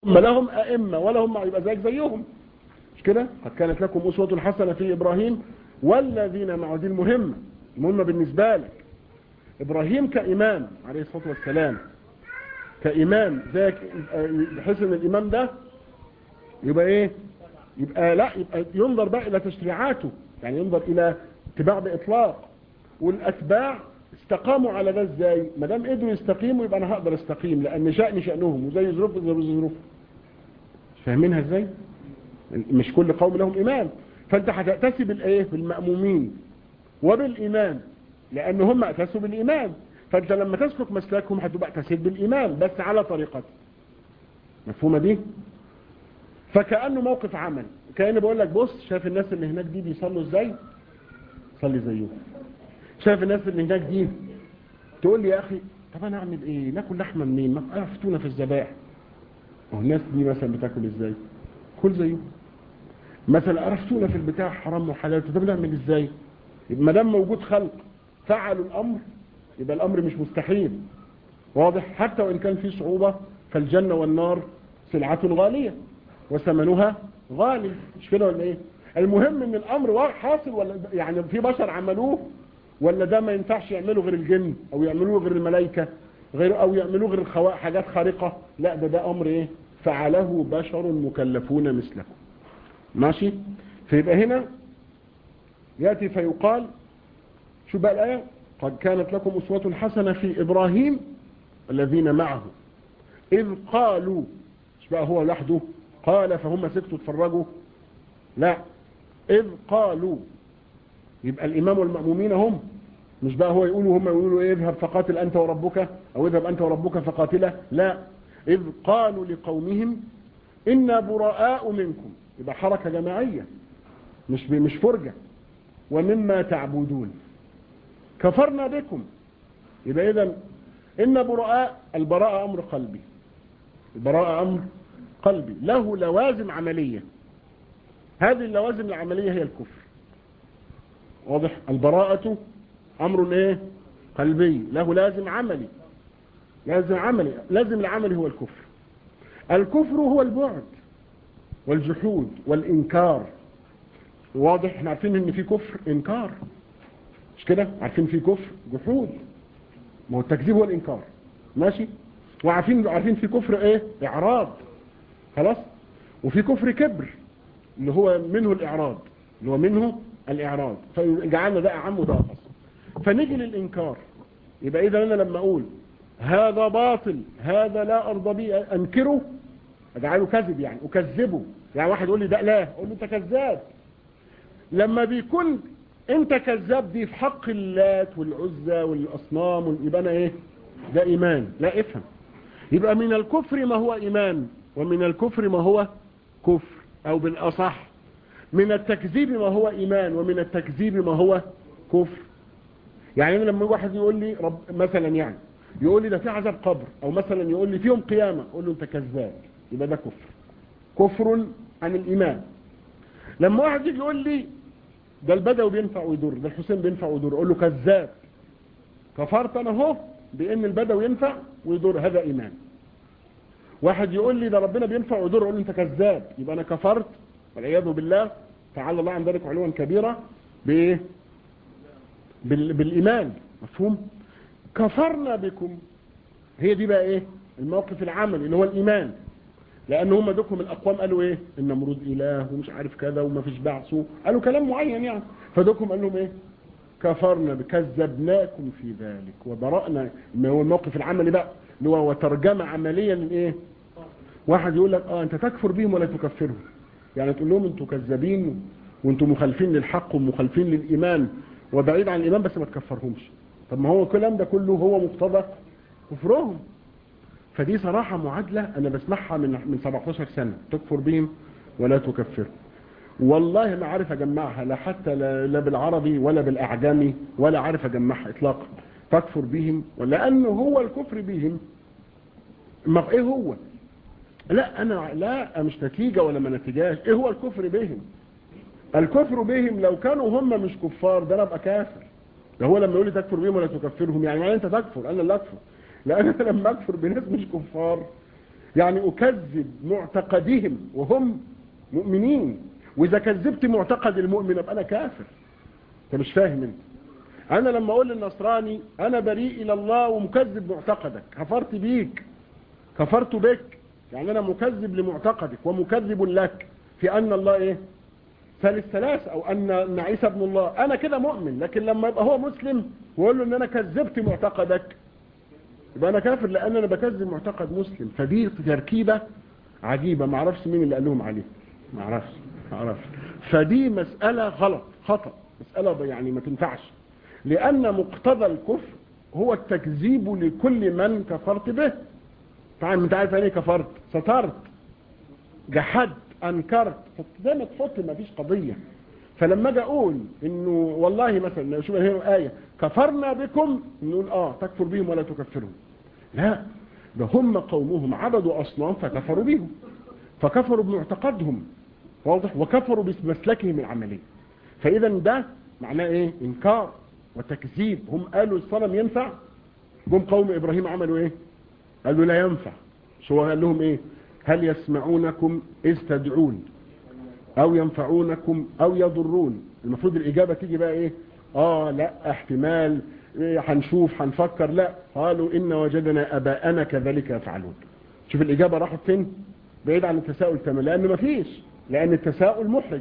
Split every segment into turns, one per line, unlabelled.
ما لهم ائمه ولا هم يبقى زيك زيهم مش كده قد كانت لكم اسوه حسنه في ابراهيم والذين معه دي المهمه المهمه بالنسبه لك ابراهيم كامام عليه الصلاه والسلام كامام ذاك بحيث ان الامام ده يبقى ايه يبقى لا يبقى ينظر بقى الى تشريعاته يعني ينظر الى اتباع باطلاق والاتباع استقاموا على ده ازاي ما دام قدروا يستقيموا يبقى انا هقدر استقيم لان شأني شأنهم وزي ظروف زي ظروف فاهمينها ازاي مش كل قوم لهم امام فانت هتأتسي بالايه بالمأمومين وبالامام لان هم اتسوا بالامام فانت لما تسلك مسلكهم هتبقى تسيد بالامام بس على طريقته مفهومه دي فكأنه موقف عمل كأني بقول لك بص شايف الناس اللي هناك دي بيصلوا ازاي صلي زيهم شايف الناس اللي هناك دي تقول لي يا اخي طب انا اعمل ايه ناكل لحمه منين ما افتونا في الذبائح والناس دي مثلا بتاكل ازاي كل زيهم مثلا عرفتونا في البتاع حرام وحلال طب نعمل ازاي ما دام موجود خلق فعلوا الامر يبقى الامر مش مستحيل واضح حتى وان كان في صعوبه فالجنه والنار سلعه غاليه وثمنها غالي مش كده ولا ايه المهم ان الامر حاصل ولا يعني في بشر عملوه ولا ده ما ينفعش يعمله غير الجن او يعملوه غير الملائكه غير او يعملوه غير الخواء حاجات خارقه لا ده ده امر ايه فعله بشر مكلفون مثلكم ماشي فيبقى هنا ياتي فيقال شو بقى الايه قد كانت لكم اسوه حسنه في ابراهيم الذين معه اذ قالوا مش بقى هو لوحده قال فهم سكتوا اتفرجوا لا إذ قالوا يبقى الإمام والمأمومين هم مش بقى هو يقولوا هم يقولوا إيه اذهب فقاتل أنت وربك أو اذهب أنت وربك فقاتله لا إذ قالوا لقومهم إنا براء منكم يبقى حركة جماعية مش مش فرجة ومما تعبدون كفرنا بكم يبقى إذا إن براء البراءة أمر قلبي البراءة أمر قلبي له لوازم عملية هذه اللوازم العملية هي الكفر واضح البراءة أمر إيه قلبي له لازم عملي لازم عملي لازم العمل هو الكفر الكفر هو البعد والجحود والإنكار واضح احنا عارفين ان في كفر إنكار مش كده عارفين في كفر جحود ما هو التكذيب هو الإنكار ماشي وعارفين عارفين في كفر ايه إعراض خلاص وفي كفر كبر اللي هو منه الإعراض اللي هو منه الإعراض فجعلنا ده أعم وده أخص فنيجي للإنكار يبقى إذا أنا لما أقول هذا باطل هذا لا أرضى به أنكره أجعله كذب يعني أكذبه يعني واحد يقول لي ده لا أقول له أنت كذاب لما بيكون أنت كذاب دي في حق اللات والعزى والأصنام يبقى أنا إيه ده إيمان لا افهم يبقى من الكفر ما هو إيمان ومن الكفر ما هو كفر او بالاصح من التكذيب ما هو ايمان ومن التكذيب ما هو كفر يعني أنا لما واحد يقول لي رب مثلا يعني يقول لي ده في عذاب قبر او مثلا يقول لي فيهم قيامة اقول له انت كذاب يبقى ده كفر كفر عن الايمان لما واحد يجي يقول لي ده البدوي بينفع ويضر ده الحسين بينفع ويضر اقول له كذاب كفرت انا اهو بان البدوي ينفع ويضر هذا ايمان واحد يقول لي ده ربنا بينفع ويضر اقول له انت كذاب يبقى انا كفرت والعياذ بالله تعالى الله عن ذلك علوا كبيرا بايه بال... بالايمان مفهوم كفرنا بكم هي دي بقى ايه الموقف العملي اللي هو الايمان لان هم دوكم الاقوام قالوا ايه النمرود اله ومش عارف كذا وما فيش بعث قالوا كلام معين يعني فدوكم قال لهم ايه كفرنا كذبناكم في ذلك وبرأنا ما هو الموقف العملي بقى اللي هو وترجمة عمليا للايه واحد يقول لك اه انت تكفر بهم ولا تكفرهم يعني تقول لهم انتوا كذابين وانتوا مخالفين للحق ومخالفين للايمان وبعيد عن الايمان بس ما تكفرهمش طب ما هو الكلام ده كله هو مقتضى كفرهم فدي صراحة معادلة انا بسمعها من من 17 سنة تكفر بهم ولا تكفر والله ما عارف اجمعها لا حتى لا, لا بالعربي ولا بالاعجمي ولا عارف اجمعها اطلاقا تكفر بهم ولانه هو الكفر بهم ما ايه هو لا انا لا مش نتيجة ولا ما نتيجاش ايه هو الكفر بهم الكفر بهم لو كانوا هم مش كفار ده انا ابقى كافر ده هو لما يقول لي تكفر بهم ولا تكفرهم يعني ما انت تكفر انا لا اكفر لان انا لما اكفر بناس مش كفار يعني أكذب معتقدهم وهم مؤمنين وإذا كذبت معتقد المؤمن أبقى أنا كافر أنت مش فاهم أنت أنا لما أقول للنصراني أنا بريء إلى الله ومكذب معتقدك كفرت بيك كفرت بك يعني أنا مكذب لمعتقدك ومكذب لك في أن الله إيه ثالث ثلاث أو أن أن عيسى ابن الله أنا كده مؤمن لكن لما يبقى هو مسلم وأقول له أن أنا كذبت معتقدك يبقى أنا كافر لأن أنا بكذب معتقد مسلم فدي تركيبة عجيبة ما اعرفش مين اللي قال لهم عليه ما اعرفش ما اعرفش فدي مسألة غلط خطأ مسألة يعني ما تنفعش لأن مقتضى الكفر هو التكذيب لكل من كفرت به طبعا انت عارف يعني كفرت سترت جحدت انكرت زي ما تحط ما فيش قضية فلما اجي اقول انه والله مثلا شوف هنا آية كفرنا بكم نقول اه تكفر بهم ولا تكفرهم لا ده هم قومهم عبدوا اصنام فكفروا بهم فكفروا بمعتقدهم واضح وكفروا بمسلكهم العملي فاذا ده معناه ايه انكار وتكذيب هم قالوا الصنم ينفع جم قوم ابراهيم عملوا ايه قالوا لا ينفع شو قال لهم ايه هل يسمعونكم اذ تدعون او ينفعونكم او يضرون المفروض الاجابة تيجي بقى ايه اه لا احتمال إيه هنشوف هنفكر لا قالوا ان وجدنا اباءنا كذلك يفعلون شوف الاجابة راحت فين بعيد عن التساؤل تماما لان مفيش لان التساؤل محرج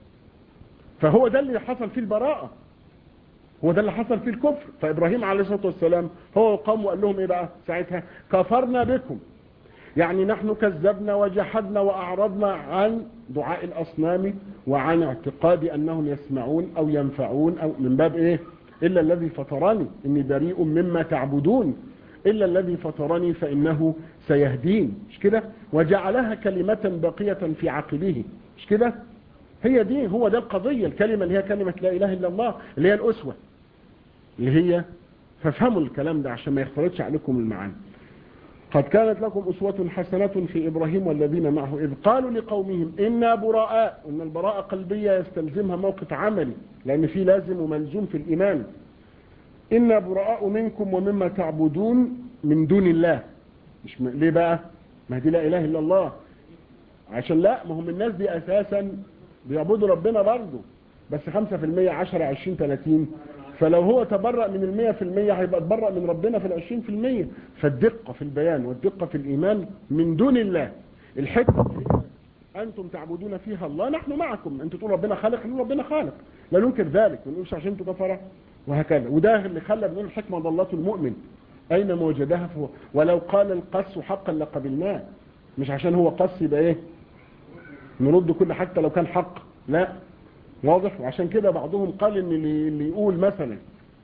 فهو ده اللي حصل فيه البراءة هو ده اللي حصل فيه الكفر فابراهيم عليه الصلاة والسلام هو قام وقال لهم ايه بقى ساعتها كفرنا بكم يعني نحن كذبنا وجحدنا واعرضنا عن دعاء الاصنام وعن اعتقاد انهم يسمعون او ينفعون او من باب ايه الا الذي فطرني اني بريء مما تعبدون الا الذي فطرني فانه سيهدين مش كده وجعلها كلمة بقية في عقبه مش كده هي دي هو ده القضية الكلمة اللي هي كلمة لا اله الا الله اللي هي الاسوة اللي هي فافهموا الكلام ده عشان ما يختلطش عليكم المعاني قد كانت لكم أسوة حسنة في إبراهيم والذين معه إذ قالوا لقومهم إنا براء إن البراءة قلبية يستلزمها موقف عملي لأن في لازم وملزوم في الإيمان إنا براء منكم ومما تعبدون من دون الله مش م... ليه بقى ما دي لا إله إلا الله عشان لا ما هم الناس دي أساسا بيعبدوا ربنا برضه بس 5% 10 20 30 فلو هو تبرأ من المية في المية هيبقى تبرأ من ربنا في العشرين في المية فالدقة في البيان والدقة في الإيمان من دون الله الحكمة أنتم تعبدون فيها الله نحن معكم أنتم تقول ربنا خالق نقول ربنا خالق لا ننكر ذلك ما نقولش عشان انتوا كفرة وهكذا وده اللي خلى بنقول الحكمة ضلته المؤمن أينما وجدها فهو ولو قال القس حقا لقبلناه مش عشان هو قس يبقى ايه نرد كل حتى لو كان حق لا واضح وعشان كده بعضهم قال ان اللي, اللي يقول مثلا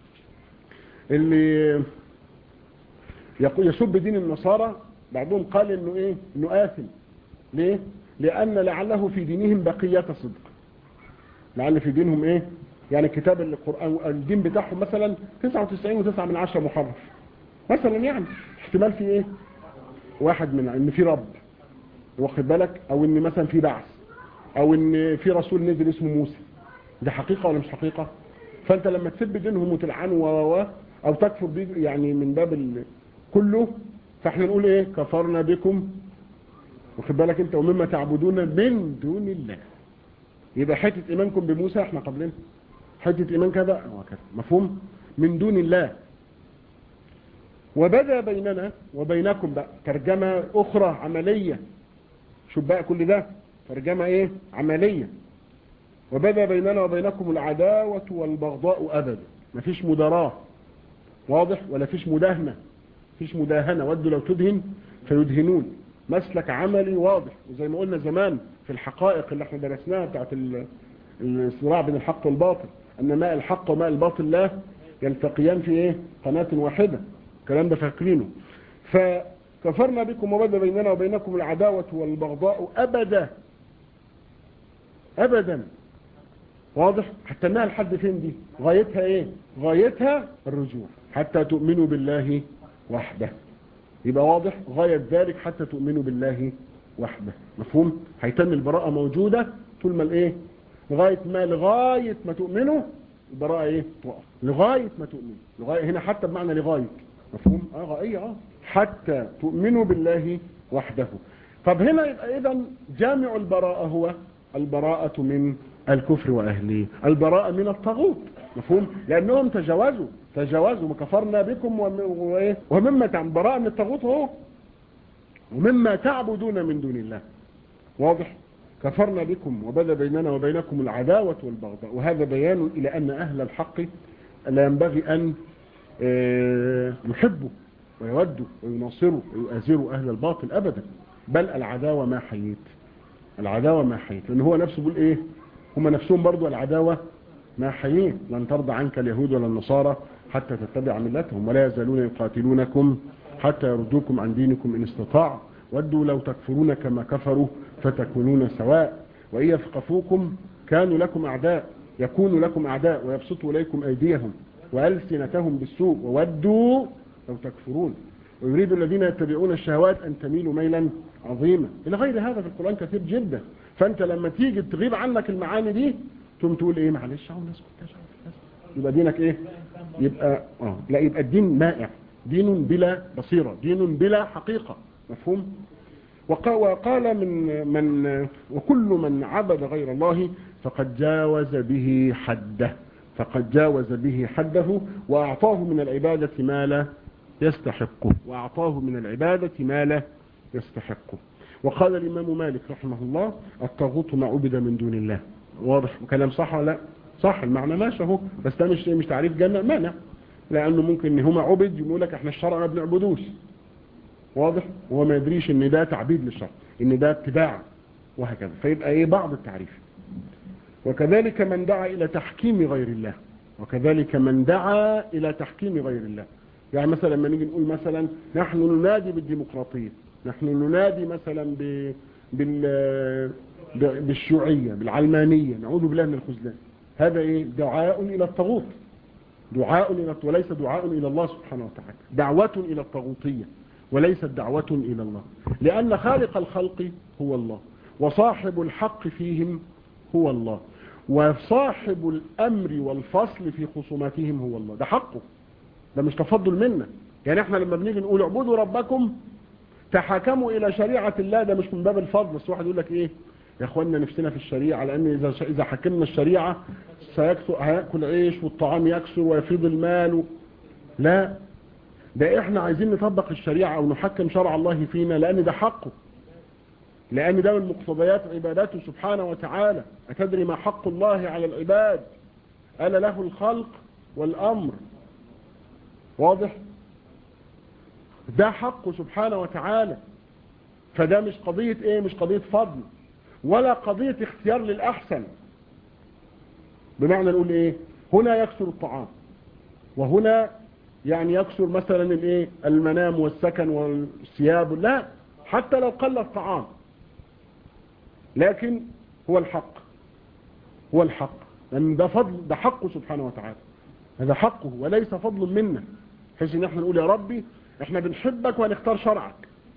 اللي يقول يسب دين النصارى بعضهم قال انه ايه انه آثم ليه لان لعله في دينهم بقية صدق لعل في دينهم ايه يعني كتاب القرآن الدين بتاعهم مثلا 99 و9 من 10 محرف مثلا يعني احتمال في ايه واحد من ان في رب واخد بالك او ان مثلا في بعث او ان في رسول نزل اسمه موسى ده حقيقة ولا مش حقيقة فانت لما تسب دينهم وتلعنه و و او تكفر بيه يعني من باب كله فاحنا نقول ايه كفرنا بكم واخد بالك انت ومما تعبدون من دون الله يبقى حتة ايمانكم بموسى احنا قبلنا حتة ايمان كذا وكذا مفهوم من دون الله وبدا بيننا وبينكم بقى ترجمة اخرى عملية شوف بقى كل ده ترجمة ايه عملية وبدا بيننا وبينكم العداوة والبغضاء ابدا مفيش مداراة واضح ولا فيش مداهنة فيش مداهنة ودوا لو تدهن فيدهنون مسلك عملي واضح وزي ما قلنا زمان في الحقائق اللي احنا درسناها بتاعت الصراع بين الحق والباطل ان ماء الحق وماء الباطل لا يلتقيان في ايه قناة واحدة الكلام ده فاكرينه فكفرنا بكم وبدا بيننا وبينكم العداوة والبغضاء ابدا ابدا واضح حتى انها لحد فين دي غايتها ايه غايتها الرجوع حتى تؤمنوا بالله وحده يبقى واضح غاية ذلك حتى تؤمنوا بالله وحده مفهوم هيتم البراءة موجودة طول ما الايه لغاية ما لغاية ما تؤمنوا البراءة ايه توقف لغاية ما تؤمنوا لغاية هنا حتى بمعنى لغاية مفهوم اه غاية اه حتى تؤمنوا بالله وحده طب هنا يبقى اذا جامع البراءة هو البراءة من الكفر واهله البراءة من الطاغوت مفهوم لانهم تجاوزوا تجاوزوا وكفرنا بكم ومما تعمل براءة من الطاغوت هو ومما تعبدون من دون الله واضح كفرنا بكم وبدا بيننا وبينكم العداوة والبغضاء وهذا بيان إلى أن أهل الحق لا ينبغي أن يحبوا ويودوا ويناصروا ويؤازروا أهل الباطل أبدا بل العداوة ما حييت العداوة ما حييت لأن هو نفسه بيقول إيه هم نفسهم برضو العداوة ما حييت لن ترضى عنك اليهود ولا النصارى حتى تتبع ملتهم ولا يزالون يقاتلونكم حتى يردوكم عن دينكم إن استطاعوا ودوا لو تكفرون كما كفروا فتكونون سواء وإن يثقفوكم كانوا لكم أعداء يكونوا لكم أعداء ويبسطوا إليكم أيديهم وألسنتهم بالسوء وودوا لو تكفرون ويريد الذين يتبعون الشهوات أن تميلوا ميلا عظيما إلى غير هذا في القرآن كثير جدا فأنت لما تيجي تغيب عنك المعاني دي تقوم تقول إيه معلش عاوز اسكت يبقى دينك إيه يبقى آه لا يبقى الدين مائع دين بلا بصيرة دين بلا حقيقة مفهوم وقال من من وكل من عبد غير الله فقد جاوز به حده فقد جاوز به حده وأعطاه من العبادة ما لا يستحقه وأعطاه من العبادة ما لا يستحقه وقال الإمام مالك رحمه الله الطاغوت ما عبد من دون الله واضح كلام صح ولا لا صح المعنى ماشي اهو بس ده مش مش تعريف جنة مانع لأنه ممكن ان هما عبد يقول لك احنا الشرع ما بنعبدوش واضح وهو ما يدريش ان ده تعبيد للشرع ان ده اتباع وهكذا فيبقى ايه بعض التعريف وكذلك من دعا الى تحكيم غير الله وكذلك من دعا الى تحكيم غير الله يعني مثلا لما نيجي نقول مثلا نحن ننادي بالديمقراطية نحن ننادي مثلا ب... بال... بالشيوعية بالعلمانية نعوذ بالله من الخذلان هذا ايه دعاء الى الطاغوت دعاء الى وليس دعاء الى الله سبحانه وتعالى دعوة الى الطاغوتية وليست دعوة إلى الله لأن خالق الخلق هو الله وصاحب الحق فيهم هو الله وصاحب الأمر والفصل في خصوماتهم هو الله ده حقه ده مش تفضل منا يعني احنا لما بنيجي نقول اعبدوا ربكم تحاكموا إلى شريعة الله ده مش من باب الفضل بس واحد يقول لك ايه يا اخوانا نفسنا في الشريعة لأن إذا إذا حكمنا الشريعة سيكثر هياكل عيش والطعام يكسر ويفيض المال و... لا ده احنا عايزين نطبق الشريعة او نحكم شرع الله فينا لان ده حقه لان ده من مقتضيات عباداته سبحانه وتعالى اتدري ما حق الله على العباد ألا له الخلق والامر واضح ده حقه سبحانه وتعالى فده مش قضية ايه مش قضية فضل ولا قضية اختيار للأحسن بمعنى نقول ايه هنا يكسر الطعام وهنا يعني يكسر مثلا الايه المنام والسكن والثياب لا حتى لو قل الطعام لكن هو الحق هو الحق لان ده فضل ده حقه سبحانه وتعالى هذا حقه وليس فضل منا بحيث ان احنا نقول يا ربي احنا بنحبك وهنختار شرعك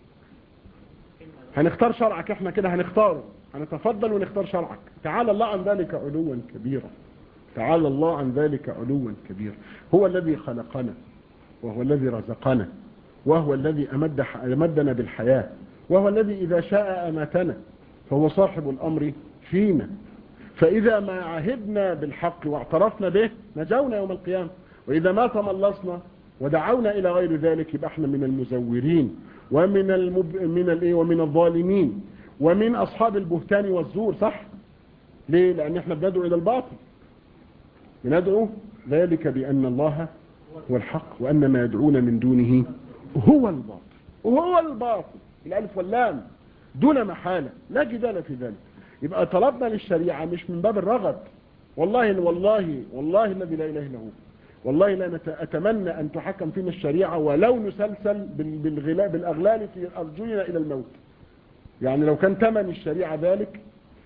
هنختار شرعك احنا كده هنختاره هنتفضل ونختار شرعك تعالى الله عن ذلك علوا كبيرا تعالى الله عن ذلك علوا كبيرا هو الذي خلقنا وهو الذي رزقنا وهو الذي أمد أمدنا بالحياة وهو الذي إذا شاء أماتنا فهو صاحب الأمر فينا فإذا ما عهدنا بالحق واعترفنا به نجونا يوم القيامة وإذا ما تملصنا ودعونا إلى غير ذلك يبقى احنا من المزورين ومن المب... من الايه ومن الظالمين ومن أصحاب البهتان والزور صح ليه لأن احنا بندعو إلى الباطل بندعو ذلك بأن الله هو الحق وأن ما يدعون من دونه هو الباطل وهو الباطل الألف واللام دون محالة لا جدال في ذلك يبقى طلبنا للشريعة مش من باب الرغب والله والله والله الذي لا إله إلا هو والله لا أتمنى أن تحكم فينا الشريعة ولو نسلسل بالغلاء بالأغلال في أرجلنا إلى الموت يعني لو كان ثمن الشريعة ذلك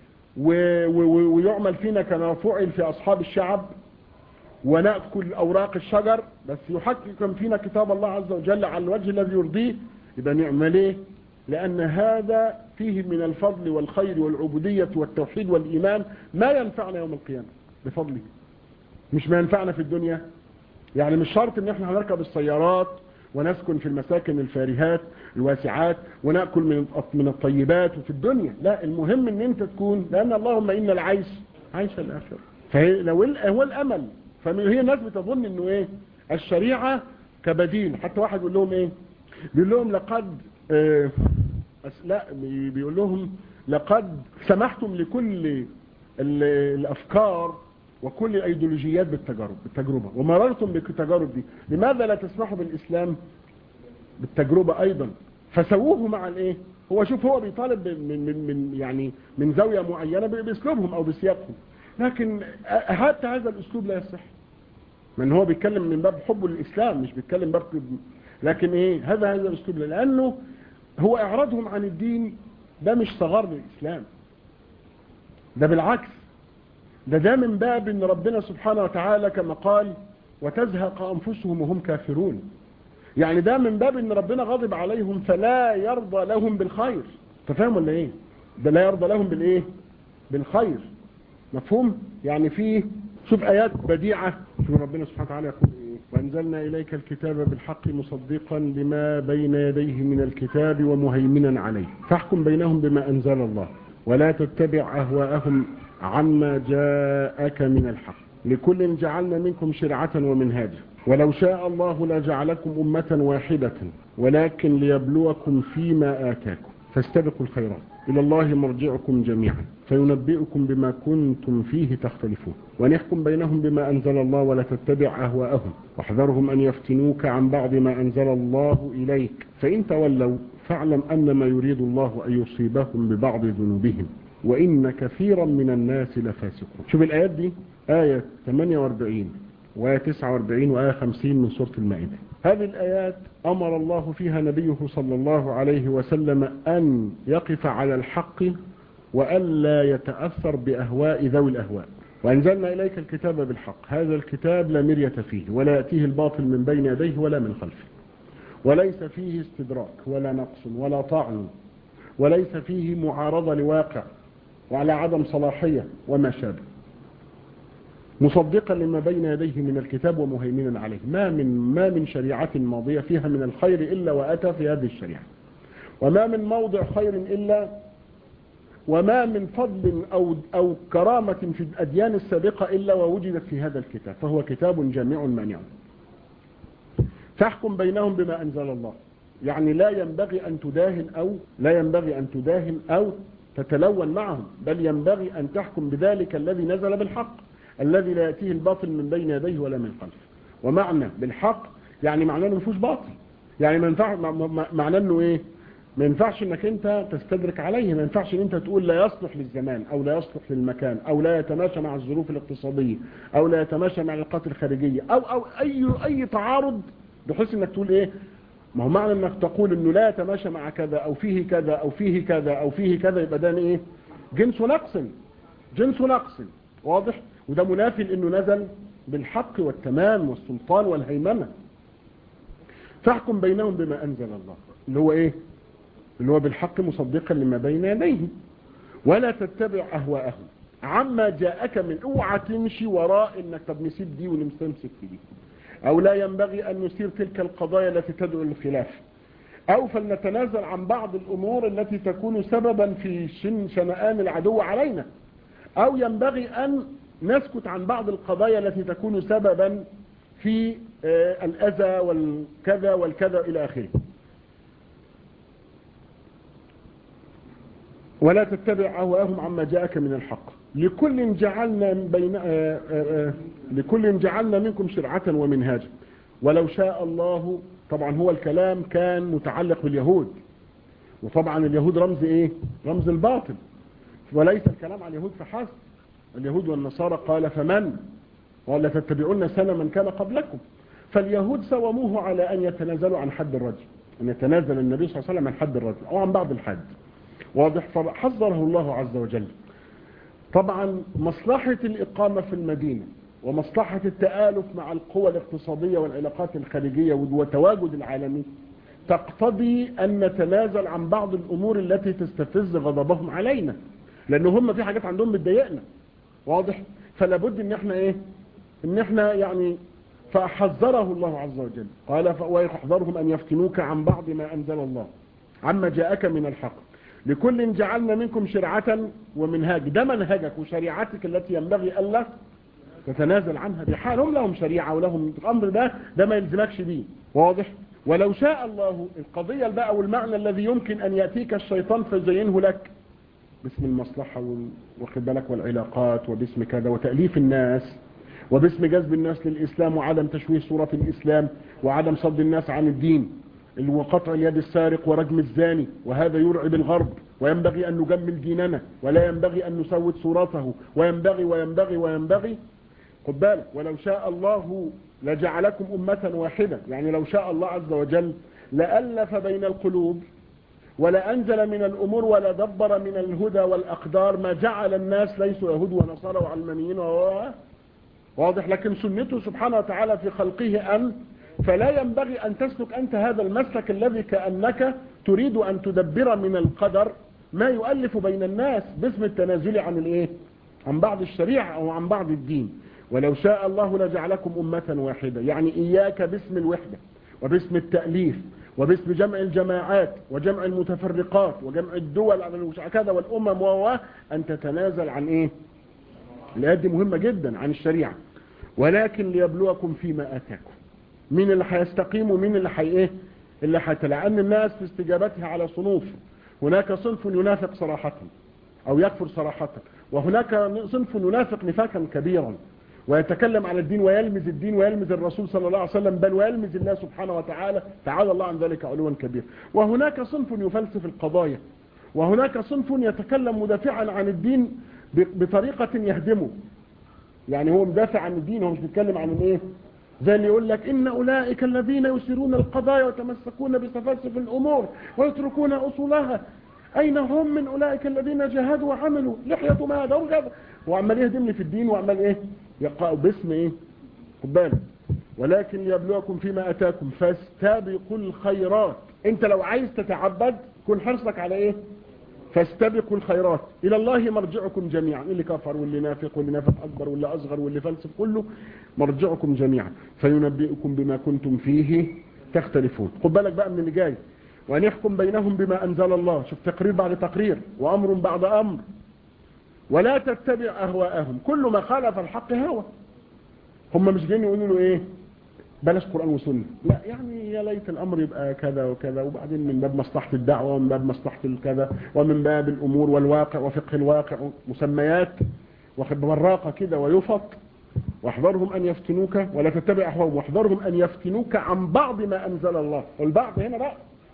ويعمل فينا كما فعل في أصحاب الشعب ونأكل أوراق الشجر بس يحكم فينا كتاب الله عز وجل على الوجه الذي يرضيه يبقى نعمل ايه لأن هذا فيه من الفضل والخير والعبودية والتوحيد والإيمان ما ينفعنا يوم القيامة بفضله مش ما ينفعنا في الدنيا يعني مش شرط ان احنا هنركب السيارات ونسكن في المساكن الفارهات الواسعات ونأكل من من الطيبات وفي الدنيا لا المهم ان انت تكون لان اللهم ان العيش عيش الاخره فهي لو هو الامل فهي الناس بتظن انه ايه الشريعه كبديل حتى واحد يقول لهم ايه بيقول لهم لقد آه لا بيقول لهم لقد سمحتم لكل الافكار وكل الايديولوجيات بالتجارب بالتجربه ومررتم بالتجارب دي لماذا لا تسمحوا بالاسلام بالتجربه ايضا فسووه مع الايه هو شوف هو بيطالب من من من يعني من زاويه معينه باسلوبهم او بسياقهم لكن حتى هذا الاسلوب لا يصح من هو بيتكلم من باب حبه للاسلام مش بيتكلم باب لكن ايه هذا هذا الاسلوب لانه هو اعراضهم عن الدين ده مش صغار للاسلام ده بالعكس ده ده من باب ان ربنا سبحانه وتعالى كما قال وتزهق انفسهم وهم كافرون يعني ده من باب ان ربنا غضب عليهم فلا يرضى لهم بالخير تفهم ولا ايه ده لا يرضى لهم بالايه بالخير مفهوم يعني فيه شوف ايات بديعه شوف ربنا سبحانه وتعالى يقول ايه وانزلنا اليك الكتاب بالحق مصدقا لما بين يديه من الكتاب ومهيمنا عليه فاحكم بينهم بما انزل الله ولا تتبع اهواءهم عما جاءك من الحق لكل جعلنا منكم شرعة ومنهاجا ولو شاء الله لجعلكم أمة واحدة ولكن ليبلوكم فيما آتاكم فاستبقوا الخيرات إلى الله مرجعكم جميعا فينبئكم بما كنتم فيه تختلفون ونحكم بينهم بما أنزل الله ولا تتبع أهواءهم واحذرهم أن يفتنوك عن بعض ما أنزل الله إليك فإن تولوا فاعلم أن ما يريد الله أن يصيبهم ببعض ذنوبهم وإن كثيرا من الناس لفاسقون شوف الآيات دي آية 48 وآية 49 وآية 50 من سورة المائدة هذه الآيات أمر الله فيها نبيه صلى الله عليه وسلم أن يقف على الحق وألا يتأثر بأهواء ذوي الأهواء وأنزلنا إليك الكتاب بالحق هذا الكتاب لا مرية فيه ولا يأتيه الباطل من بين يديه ولا من خلفه وليس فيه استدراك ولا نقص ولا طعن وليس فيه معارضة لواقع وعلى عدم صلاحية وما شابه مصدقا لما بين يديه من الكتاب ومهيمنا عليه ما من ما من شريعة ماضية فيها من الخير إلا وأتى في هذه الشريعة وما من موضع خير إلا وما من فضل أو, أو كرامة في الأديان السابقة إلا ووجدت في هذا الكتاب فهو كتاب جامع مانع تحكم بينهم بما أنزل الله يعني لا ينبغي أن تداهن أو لا ينبغي أن تداهن أو تتلون معهم بل ينبغي أن تحكم بذلك الذي نزل بالحق الذي لا يأتيه الباطل من بين يديه ولا من خلفه ومعنى بالحق يعني معناه انه مفيهوش باطل يعني ما ينفع معناه انه ايه ما ينفعش انك انت تستدرك عليه ما ينفعش ان انت تقول لا يصلح للزمان او لا يصلح للمكان او لا يتماشى مع الظروف الاقتصادية او لا يتماشى مع العلاقات الخارجية او او اي اي تعارض بحيث انك تقول ايه ما هو معنى انك تقول انه لا يتماشى مع كذا او فيه كذا او فيه كذا او فيه كذا يبقى ده ايه جنس نقص جنس نقص واضح وده منافي لانه نزل بالحق والتمام والسلطان والهيمنة فاحكم بينهم بما انزل الله اللي هو ايه اللي هو بالحق مصدقا لما بين يديه ولا تتبع اهواءهم عما جاءك من اوعى تمشي وراء انك طب نسيب دي ونمسك في دي او لا ينبغي ان نسير تلك القضايا التي تدعو للخلاف او فلنتنازل عن بعض الامور التي تكون سببا في شن شنآن العدو علينا او ينبغي ان نسكت عن بعض القضايا التي تكون سببا في الأذى والكذا والكذا إلى آخره ولا تتبع أهواءهم عما جاءك من الحق لكل جعلنا بين آآ آآ لكل جعلنا منكم شرعة ومنهاجا ولو شاء الله طبعا هو الكلام كان متعلق باليهود وطبعا اليهود رمز ايه رمز الباطل وليس الكلام عن اليهود فحسب اليهود والنصارى قال فمن ولا تتبعون سنة من كان قبلكم فاليهود سوموه على أن يتنازلوا عن حد الرجل أن يتنازل النبي صلى الله عليه وسلم عن حد الرجل أو عن بعض الحد واضح فحذره الله عز وجل طبعا مصلحة الإقامة في المدينة ومصلحة التآلف مع القوى الاقتصادية والعلاقات الخارجية وتواجد العالمي تقتضي أن نتنازل عن بعض الأمور التي تستفز غضبهم علينا لأن هم في حاجات عندهم بتضايقنا واضح فلا بد ان احنا ايه ان احنا يعني فحذره الله عز وجل قال ويحذرهم أن يفتنوك عن بعض ما أنزل الله عما جاءك من الحق لكل جعلنا منكم شرعة ومنهاج ده منهجك وشريعتك التي ينبغي ألا تتنازل عنها بحال هم لهم شريعة ولهم أمر ده ده ما يلزمكش بيه واضح ولو شاء الله القضية بقى والمعنى الذي يمكن أن يأتيك الشيطان فيزينه لك باسم المصلحة واخد بالك والعلاقات وباسم كذا وتأليف الناس وباسم جذب الناس للإسلام وعدم تشويه صورة الإسلام وعدم صد الناس عن الدين وقطع اليد السارق ورجم الزاني وهذا يرعب الغرب وينبغي أن نجمل ديننا ولا ينبغي أن نسود صورته وينبغي وينبغي وينبغي خد بالك ولو شاء الله لجعلكم أمة واحدة يعني لو شاء الله عز وجل لألف بين القلوب ولا أنزل من الأمور ولا دبر من الهدى والأقدار ما جعل الناس ليسوا يهود ونصارى وعلمانيين وهو واضح لكن سنته سبحانه وتعالى في خلقه أن فلا ينبغي أن تسلك أنت هذا المسلك الذي كأنك تريد أن تدبر من القدر ما يؤلف بين الناس باسم التنازل عن الايه عن بعض الشريعة أو عن بعض الدين ولو شاء الله لجعلكم أمة واحدة يعني إياك باسم الوحدة وباسم التأليف وباسم جمع الجماعات وجمع المتفرقات وجمع الدول كذا والأمم و أن تتنازل عن إيه الآيات دي مهمة جدا عن الشريعة ولكن ليبلوكم فيما آتاكم مين اللي هيستقيم ومين اللي حي ايه اللي هيتلعن الناس في استجابتها على صنوف هناك صنف ينافق صراحة او يكفر صراحة وهناك صنف ينافق نفاقا كبيرا ويتكلم على الدين ويلمز الدين ويلمز الرسول صلى الله عليه وسلم بل ويلمز الله سبحانه وتعالى تعالى الله عن ذلك علوا كبير وهناك صنف يفلسف القضايا وهناك صنف يتكلم مدافعا عن الدين بطريقة يهدمه يعني هو مدافع عن الدين هو مش بيتكلم عن الايه زي اللي يقول لك إن أولئك الذين يسيرون القضايا ويتمسكون بسفاسف الأمور ويتركون أصولها أين هم من أولئك الذين جاهدوا وعملوا لحية ما هذا وغير وعمال يهدم لي في الدين وعمال إيه يقع باسم إيه خد بالك ولكن ليبلوكم فيما أتاكم فاستبقوا الخيرات أنت لو عايز تتعبد كن حرصك على إيه فاستبقوا الخيرات إلى الله مرجعكم جميعا اللي كفر واللي نافق واللي نافق أكبر واللي أصغر واللي فلسف كله مرجعكم جميعا فينبئكم بما كنتم فيه تختلفون خد بالك بقى من اللي جاي وأن يحكم بينهم بما أنزل الله شوف تقرير بعد تقرير وأمر بعد أمر ولا تتبع أهواءهم كل ما خالف الحق هوى هم مش جايين يقولوا له إيه بلاش قرآن وسنة لا يعني يا ليت الأمر يبقى كذا وكذا وبعدين من باب مصلحة الدعوة ومن باب مصلحة الكذا ومن باب الأمور والواقع وفقه الواقع مسميات واخد براقة كده ويفط واحذرهم أن يفتنوك ولا تتبع أحواهم واحذرهم أن يفتنوك عن بعض ما أنزل الله والبعض هنا بقى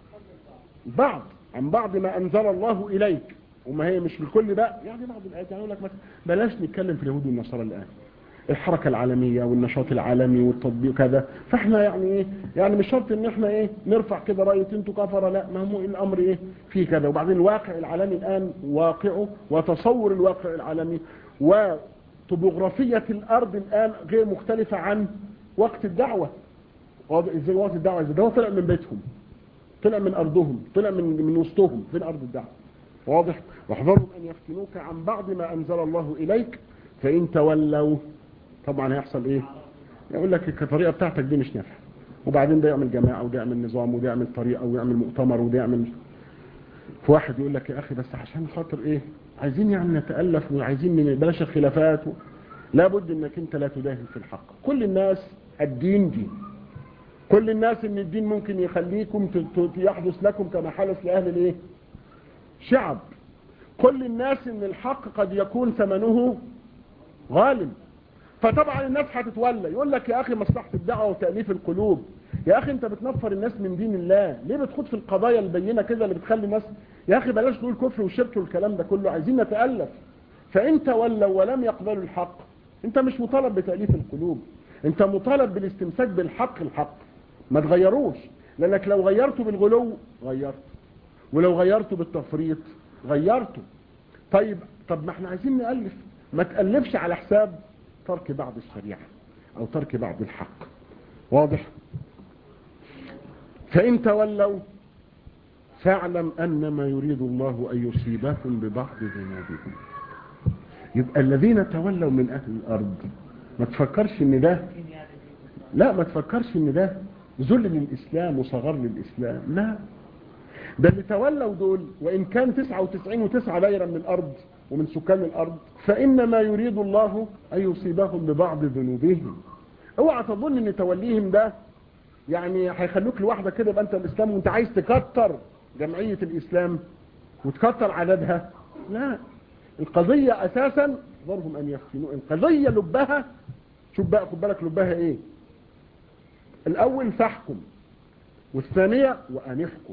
بعض عن بعض ما أنزل الله إليك وما هي مش بالكل بقى يعني بعض الآيات يعني يقول لك مثلا بلاش نتكلم في اليهود والنصارى الآن الحركة العالمية والنشاط العالمي والتطبيق كذا فاحنا يعني ايه يعني مش شرط ان احنا ايه نرفع كده راية انتوا كفرة لا ما هو الامر ايه فيه كذا وبعدين الواقع العالمي الان واقعه وتصور الواقع العالمي وطبوغرافية الارض الان غير مختلفة عن وقت الدعوة ازاي وقت الدعوة ازاي ده هو طلع من بيتهم طلع من ارضهم طلع من من وسطهم فين ارض الدعوة واضح واحذرهم ان يفتنوك عن بعض ما انزل الله اليك فان تولوا طبعا هيحصل ايه يقول لك الطريقه بتاعتك دي مش نافعه وبعدين ده يعمل جماعه وده يعمل نظام وده يعمل طريقه ويعمل مؤتمر وده يعمل في واحد يقول لك يا اخي بس عشان خاطر ايه عايزين يعني نتالف وعايزين من بلاش الخلافات و... لابد انك انت لا تداهن في الحق كل الناس الدين دين كل الناس ان الدين ممكن يخليكم يحدث لكم كما حدث لاهل الايه شعب كل الناس ان الحق قد يكون ثمنه غالب فطبعا الناس هتتولى يقول لك يا اخي مصلحه الدعوه وتاليف القلوب يا اخي انت بتنفر الناس من دين الله ليه بتخوض في القضايا البينه كده اللي بتخلي الناس يا اخي بلاش تقول كفر وشرك والكلام ده كله عايزين نتالف فان تولوا ولم يقبلوا الحق انت مش مطالب بتاليف القلوب انت مطالب بالاستمساك بالحق الحق ما تغيروش لانك لو غيرته بالغلو غيرته ولو غيرته بالتفريط غيرته طيب طب ما احنا عايزين نالف ما تالفش على حساب ترك بعض الشريعة او ترك بعض الحق واضح فان تولوا فاعلم انما يريد الله ان يصيبكم ببعض ذنوبكم يبقى الذين تولوا من اهل الارض ما تفكرش ان ده لا ما تفكرش ان ده ذل للإسلام وصغر للإسلام لا ده اللي تولوا دول وإن كان 99 وتسعة دايرة من الأرض ومن سكان الأرض فإنما يريد الله أن يصيبهم ببعض ذنوبهم اوعى تظن ان توليهم ده يعني هيخلوك لوحدك كده يبقى انت الاسلام وانت عايز تكتر جمعية الاسلام وتكتر عددها لا القضية اساسا ضرهم ان يفتنوا القضية لبها شوف بقى خد بالك لبها ايه الاول فاحكم والثانية وان يحكم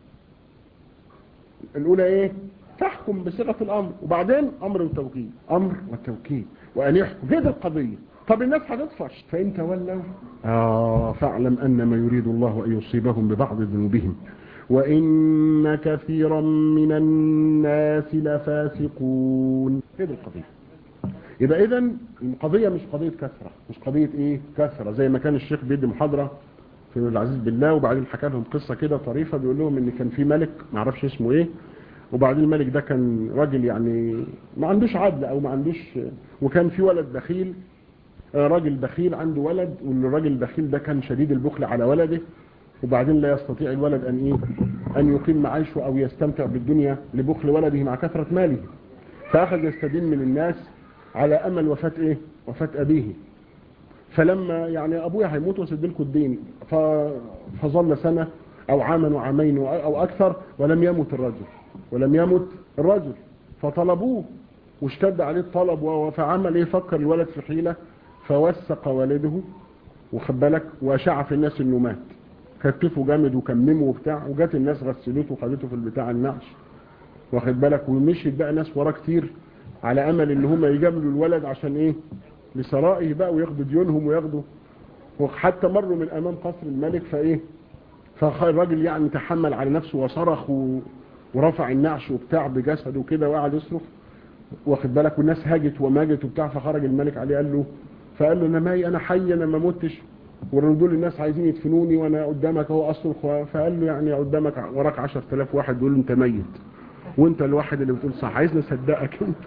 الاولى ايه تحكم بصيغة الامر وبعدين امر وتوكيد امر وتوكيد وان يحكم هي دي القضية طب الناس هتطفش فإن تولوا آه فاعلم أن ما يريد الله أن يصيبهم ببعض ذنوبهم وإن كثيرا من الناس لفاسقون هذه القضية يبقى إذا القضية مش قضية كثرة مش قضية إيه كثرة زي ما كان الشيخ بيدي محاضرة في العزيز بالله وبعدين حكى لهم قصة كده طريفة بيقول لهم إن كان في ملك ما اعرفش اسمه إيه وبعدين الملك ده كان راجل يعني ما عندوش عدل أو ما عندوش وكان في ولد بخيل راجل بخيل عنده ولد والراجل البخيل ده كان شديد البخل على ولده وبعدين لا يستطيع الولد أن إيه أن يقيم معيشه أو يستمتع بالدنيا لبخل ولده مع كثرة ماله فأخذ يستدين من الناس على أمل وفاة إيه وفاة أبيه فلما يعني أبويا هيموت وسد لكم الدين فظل سنة أو عاما وعامين أو أكثر ولم يمت الرجل ولم يمت الرجل فطلبوه واشتد عليه الطلب فعمل ايه فكر الولد في حيلة فوثق والده وخد بالك واشاع في الناس انه مات كتفه جامد وكممه وبتاع وجات الناس غسلته وخدته في البتاع النعش واخد بالك ومشيت بقى ناس وراه كتير على امل ان هم يجاملوا الولد عشان ايه لسرائه بقى وياخدوا ديونهم وياخدوا وحتى مروا من امام قصر الملك فايه فالراجل يعني تحمل على نفسه وصرخ و... ورفع النعش وبتاع بجسده كده وقعد يصرخ واخد بالك والناس هاجت وماجت وبتاع فخرج الملك عليه قال له فقال له انا ماي انا حي انا ما متش دول الناس عايزين يدفنوني وانا قدامك اهو اصرخ فقال له يعني قدامك وراك 10000 واحد بيقول انت ميت وانت الواحد اللي بتقول صح عايزنا نصدقك انت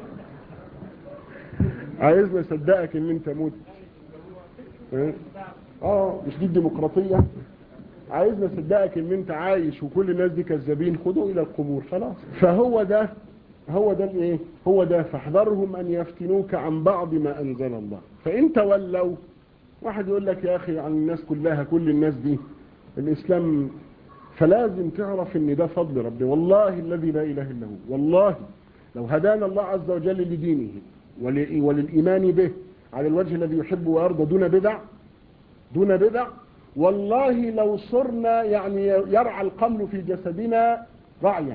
عايزنا نصدقك ان انت مت اه مش دي الديمقراطيه عايزنا نصدقك ان انت عايش وكل الناس دي كذابين خدوا الى القبور خلاص فهو ده هو ده الايه هو ده فاحذرهم ان يفتنوك عن بعض ما انزل الله فان تولوا واحد يقول لك يا اخي عن الناس كلها كل الناس دي الاسلام فلازم تعرف ان ده فضل ربي والله الذي لا اله الا هو والله لو هدانا الله عز وجل لدينه وللايمان به على الوجه الذي يحب ويرضى دون بدع دون بدع والله لو صرنا يعني يرعى القمل في جسدنا رعيا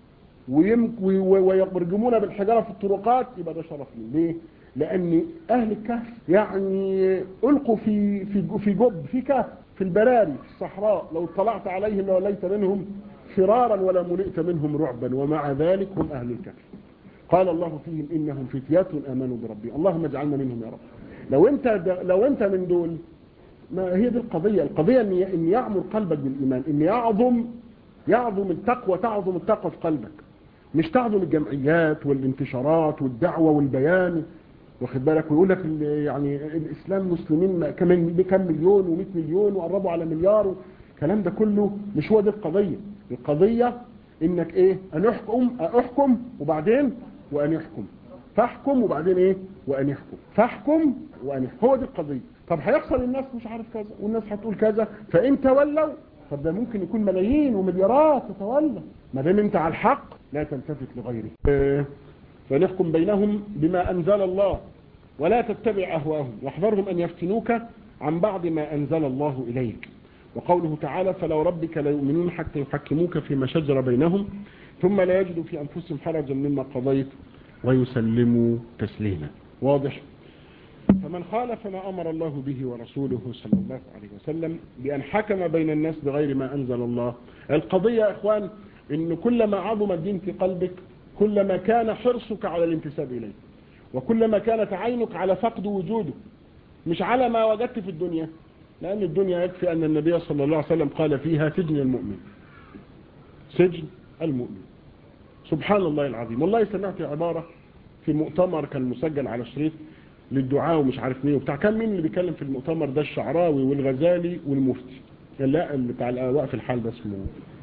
ويرجمون بالحجارة في الطرقات يبقى ده شرف لي ليه لان اهل الكهف يعني القوا في في في جب في كهف في البراري في الصحراء لو اطلعت عليهم لوليت منهم فرارا ولا ملئت منهم رعبا ومع ذلك هم اهل الكهف قال الله فيهم انهم فتيات امنوا بربي اللهم اجعلنا منهم يا رب لو انت لو انت من دول ما هي دي القضية القضية ان ان يعمر قلبك بالايمان ان يعظم يعظم التقوى تعظم التقوى في قلبك مش تعظم الجمعيات والانتشارات والدعوة والبيان واخد بالك ويقول لك يعني الاسلام مسلمين كمان بكم مليون و100 مليون وقربوا على مليار الكلام ده كله مش هو دي القضية القضية انك ايه ان احكم احكم وبعدين وان يحكم فاحكم وبعدين ايه وان يحكم فاحكم وان يحكم هو دي القضية طب هيحصل الناس مش عارف كذا والناس هتقول كذا فان تولوا طب ده ممكن يكون ملايين ومليارات تتولى ما دام انت على الحق لا تلتفت لغيره اه فنحكم بينهم بما انزل الله ولا تتبع اهواهم واحذرهم ان يفتنوك عن بعض ما انزل الله اليك وقوله تعالى فلو ربك لا يؤمنون حتى يحكموك فيما شجر بينهم ثم لا يجدوا في انفسهم حرجا مما قضيت ويسلموا تسليما واضح فمن خالف ما أمر الله به ورسوله صلى الله عليه وسلم بأن حكم بين الناس بغير ما أنزل الله القضية يا إخوان إن كلما عظم الدين في قلبك كلما كان حرصك على الانتساب إليه وكلما كانت عينك على فقد وجوده مش على ما وجدت في الدنيا لأن الدنيا يكفي أن النبي صلى الله عليه وسلم قال فيها سجن المؤمن سجن المؤمن سبحان الله العظيم والله سمعت عبارة في مؤتمر كان مسجل على شريط للدعاء ومش عارف مين وبتاع كان مين اللي بيتكلم في المؤتمر ده الشعراوي والغزالي والمفتي لا اللي بتاع واقف الحال ده اسمه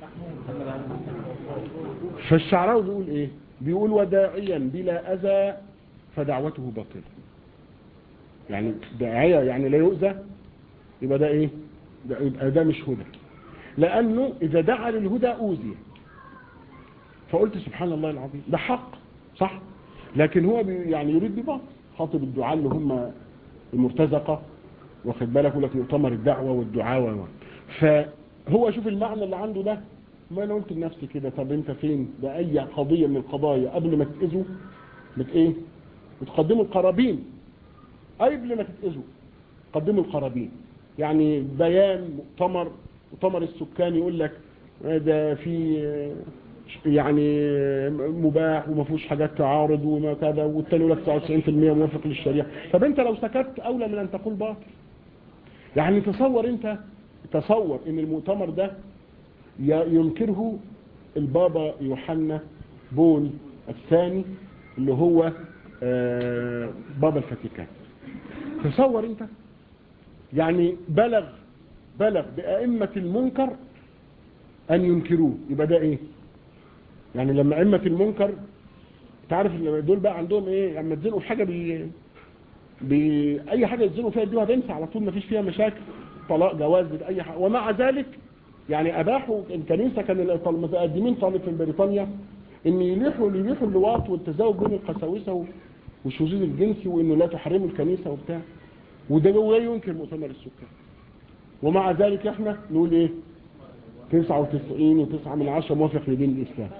فالشعراوي بيقول ايه بيقول وداعيا بلا اذى فدعوته باطله يعني داعية يعني لا يؤذى يبقى ده ايه ده يبقى ده مش هدى لانه اذا دعا للهدى اوذي فقلت سبحان الله العظيم ده حق صح لكن هو يعني يريد بباطل خاطب الدعاء اللي هم المرتزقة واخد بالك يقول لك مؤتمر الدعوة والدعاء فهو شوف المعنى اللي عنده ده ما انا قلت لنفسي كده طب انت فين ده اي قضية من القضايا قبل ما تتأذوا بت ايه بتقدموا القرابين قبل ما تتأذوا قدموا القرابين يعني بيان مؤتمر مؤتمر السكان يقول لك ده في يعني مباح وما فيهوش حاجات تعارض وما كذا والتاني يقول لك 99% موافق للشريعه طب انت لو سكت اولى من ان تقول باطل يعني تصور انت تصور ان المؤتمر ده ينكره البابا يوحنا بول الثاني اللي هو بابا الفاتيكان تصور انت يعني بلغ بلغ بأئمة المنكر أن ينكروه يبقى ده إيه يعني لما أئمة المنكر تعرف دول بقى عندهم إيه لما تزنقوا في حاجة بي... بي... أي حاجة يتزنقوا فيها يدوها بنسى على طول ما فيش فيها مشاكل طلاق جواز أي حاجة ومع ذلك يعني أباحوا الكنيسة كان المتقدمين طالب في بريطانيا إن يليحوا يليحوا اللواط والتزاوج بين القساوسة والشذوذ الجنسي وإنه لا تحرموا الكنيسة وبتاع وده هو ينكر مؤتمر السكان ومع ذلك احنا نقول ايه 99 و9 من 10 موافق لدين الاسلام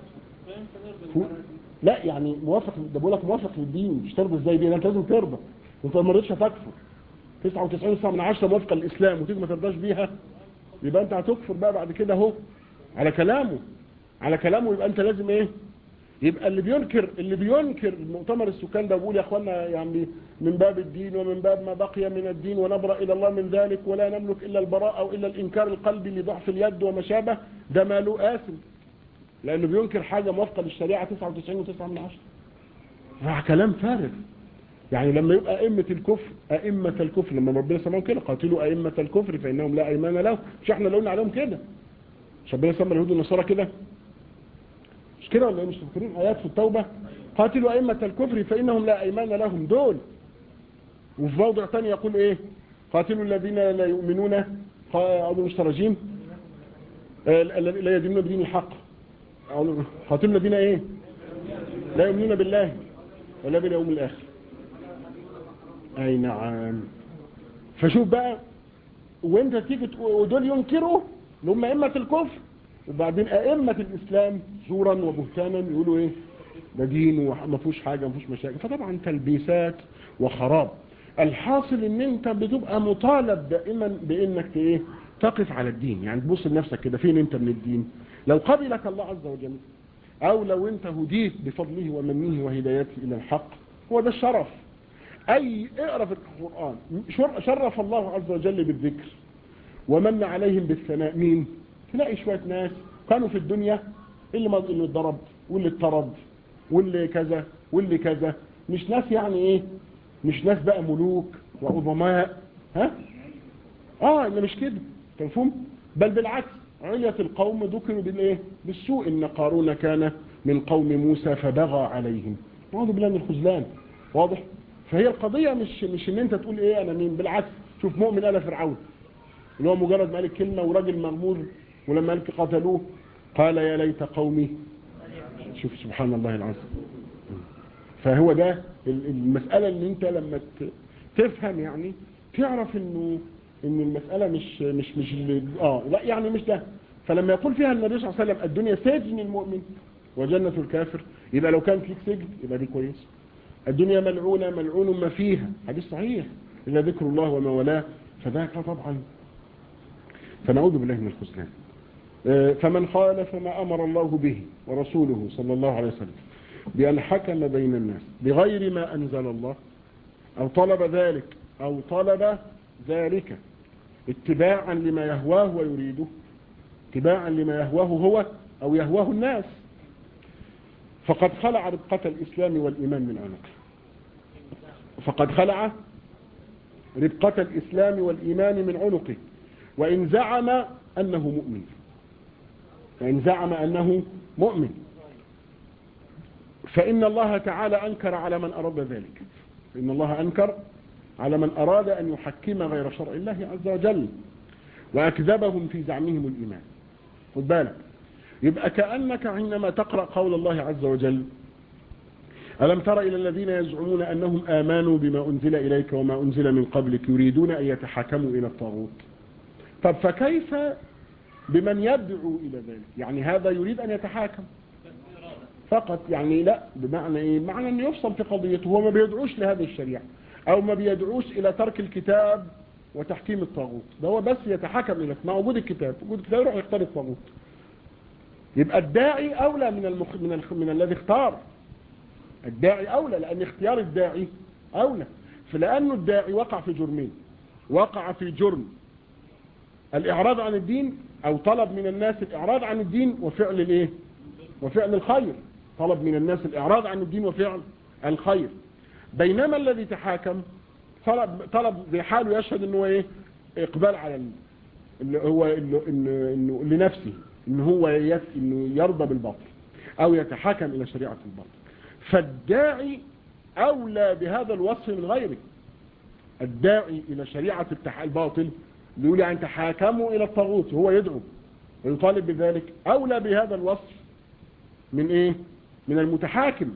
لا يعني موافق ده بقول لك موافق للدين مش ترضى ازاي دين انت لازم ترضى انت ما رضيتش هتكفر 99 و9 من 10 موافقه للاسلام وتيجي ما ترضاش بيها يبقى انت هتكفر بقى بعد كده اهو على كلامه على كلامه يبقى انت لازم ايه يبقى اللي بينكر اللي بينكر مؤتمر السكان ده بيقول يا اخوانا يعني من باب الدين ومن باب ما بقي من الدين ونبرأ الى الله من ذلك ولا نملك الا البراء او الا الانكار القلبي لضعف اليد وما شابه ده ماله آثم لانه بينكر حاجة موافقة للشريعة 99 و9 من 10 كلام فارغ يعني لما يبقى أئمة الكفر أئمة الكفر لما ربنا سماهم كده قاتلوا أئمة الكفر فإنهم لا أيمان لهم مش احنا اللي قلنا عليهم كده مش ربنا سمى اليهود والنصارى كده مش كده ولا مش فاكرين آيات في التوبة قاتلوا أئمة الكفر فإنهم لا أيمان لهم دول وفي موضع ثاني يقول إيه قاتلوا الذين لا يؤمنون أظن مش تراجيم لا يدينون بدين الحق قاتلوا الذين إيه لا يؤمنون بالله ولا باليوم الآخر أي نعم فشوف بقى وانت تيجي ودول ينكروا اللي هم أئمة الكفر وبعدين أئمة الإسلام زورا وبهتانا يقولوا إيه ده دين وما فيهوش حاجة ما فيهوش مشاكل فطبعا تلبيسات وخراب الحاصل ان انت بتبقى مطالب دائما بانك ايه تقف على الدين يعني تبص لنفسك كده فين انت من الدين لو قبلك الله عز وجل او لو انت هديت بفضله ومنه وهدايته الى الحق هو ده الشرف اي اقرا في القرآن شرف الله عز وجل بالذكر ومن عليهم بالثناء مين تلاقي شوية ناس كانوا في الدنيا اللي ما اللي اتضرب واللي اتطرد واللي كذا واللي كذا مش ناس يعني ايه مش ناس بقى ملوك وعظماء ها اه اللي مش كده مفهوم بل بالعكس علية القوم ذكروا بالايه بالسوء ان قارون كان من قوم موسى فبغى عليهم نعوذ بالله من الخذلان واضح فهي القضية مش مش ان انت تقول ايه انا مين بالعكس شوف مؤمن آل فرعون اللي هو مجرد ما قال الكلمة وراجل مغمور ولما قال قتلوه قال يا ليت قومي شوف سبحان الله العظيم فهو ده المسألة اللي انت لما تفهم يعني تعرف انه ان المسألة مش مش مش اه لا يعني مش ده فلما يقول فيها النبي صلى الله عليه وسلم الدنيا سجن المؤمن وجنة الكافر يبقى لو كان فيك سجن يبقى دي كويس الدنيا ملعونة ملعون ما فيها حديث صحيح إلا ذكر الله وما ولاه فذاك طبعا فنعوذ بالله من الخذلان فمن خالف ما أمر الله به ورسوله صلى الله عليه وسلم بأن حكم بين الناس بغير ما أنزل الله أو طلب ذلك أو طلب ذلك اتباعا لما يهواه ويريده اتباعا لما يهواه هو أو يهواه الناس فقد خلع ربقة الإسلام والإيمان من عنقه فقد خلع ربقة الإسلام والإيمان من عنقه وإن زعم أنه مؤمن وإن زعم أنه مؤمن فإن الله تعالى أنكر على من أراد ذلك فإن الله أنكر على من أراد أن يحكم غير شرع الله عز وجل وأكذبهم في زعمهم الإيمان خد بالك يبقى كأنك حينما تقرأ قول الله عز وجل ألم تر إلى الذين يزعمون أنهم آمنوا بما أنزل إليك وما أنزل من قبلك يريدون أن يتحكموا إلى الطاغوت طب فكيف بمن يدعو إلى ذلك يعني هذا يريد أن يتحاكم فقط يعني لا بمعنى إيه معنى أنه يفصل في قضيته هو ما بيدعوش لهذه الشريعة أو ما بيدعوش إلى ترك الكتاب وتحكيم الطاغوت ده هو بس يتحكم إلى مع وجود الكتاب وجود الكتاب يروح يختار الطاغوت يبقى الداعي أولى من المخ... من, الخ... من الذي اختار الداعي أولى لأن اختيار الداعي أولى فلأنه الداعي وقع في جرمين وقع في جرم الإعراض عن الدين أو طلب من الناس الإعراض عن الدين وفعل الإيه وفعل الخير طلب من الناس الإعراض عن الدين وفعل الخير بينما الذي تحاكم طلب طلب بحاله يشهد انه ايه اقبال على اللي هو انه انه لنفسه ان هو انه يرضى بالباطل او يتحاكم الى شريعه الباطل فالداعي اولى بهذا الوصف من غيره الداعي الى شريعه الباطل بيقول يعني تحاكموا الى الطاغوت هو يدعو ويطالب بذلك اولى بهذا الوصف من ايه من المتحاكم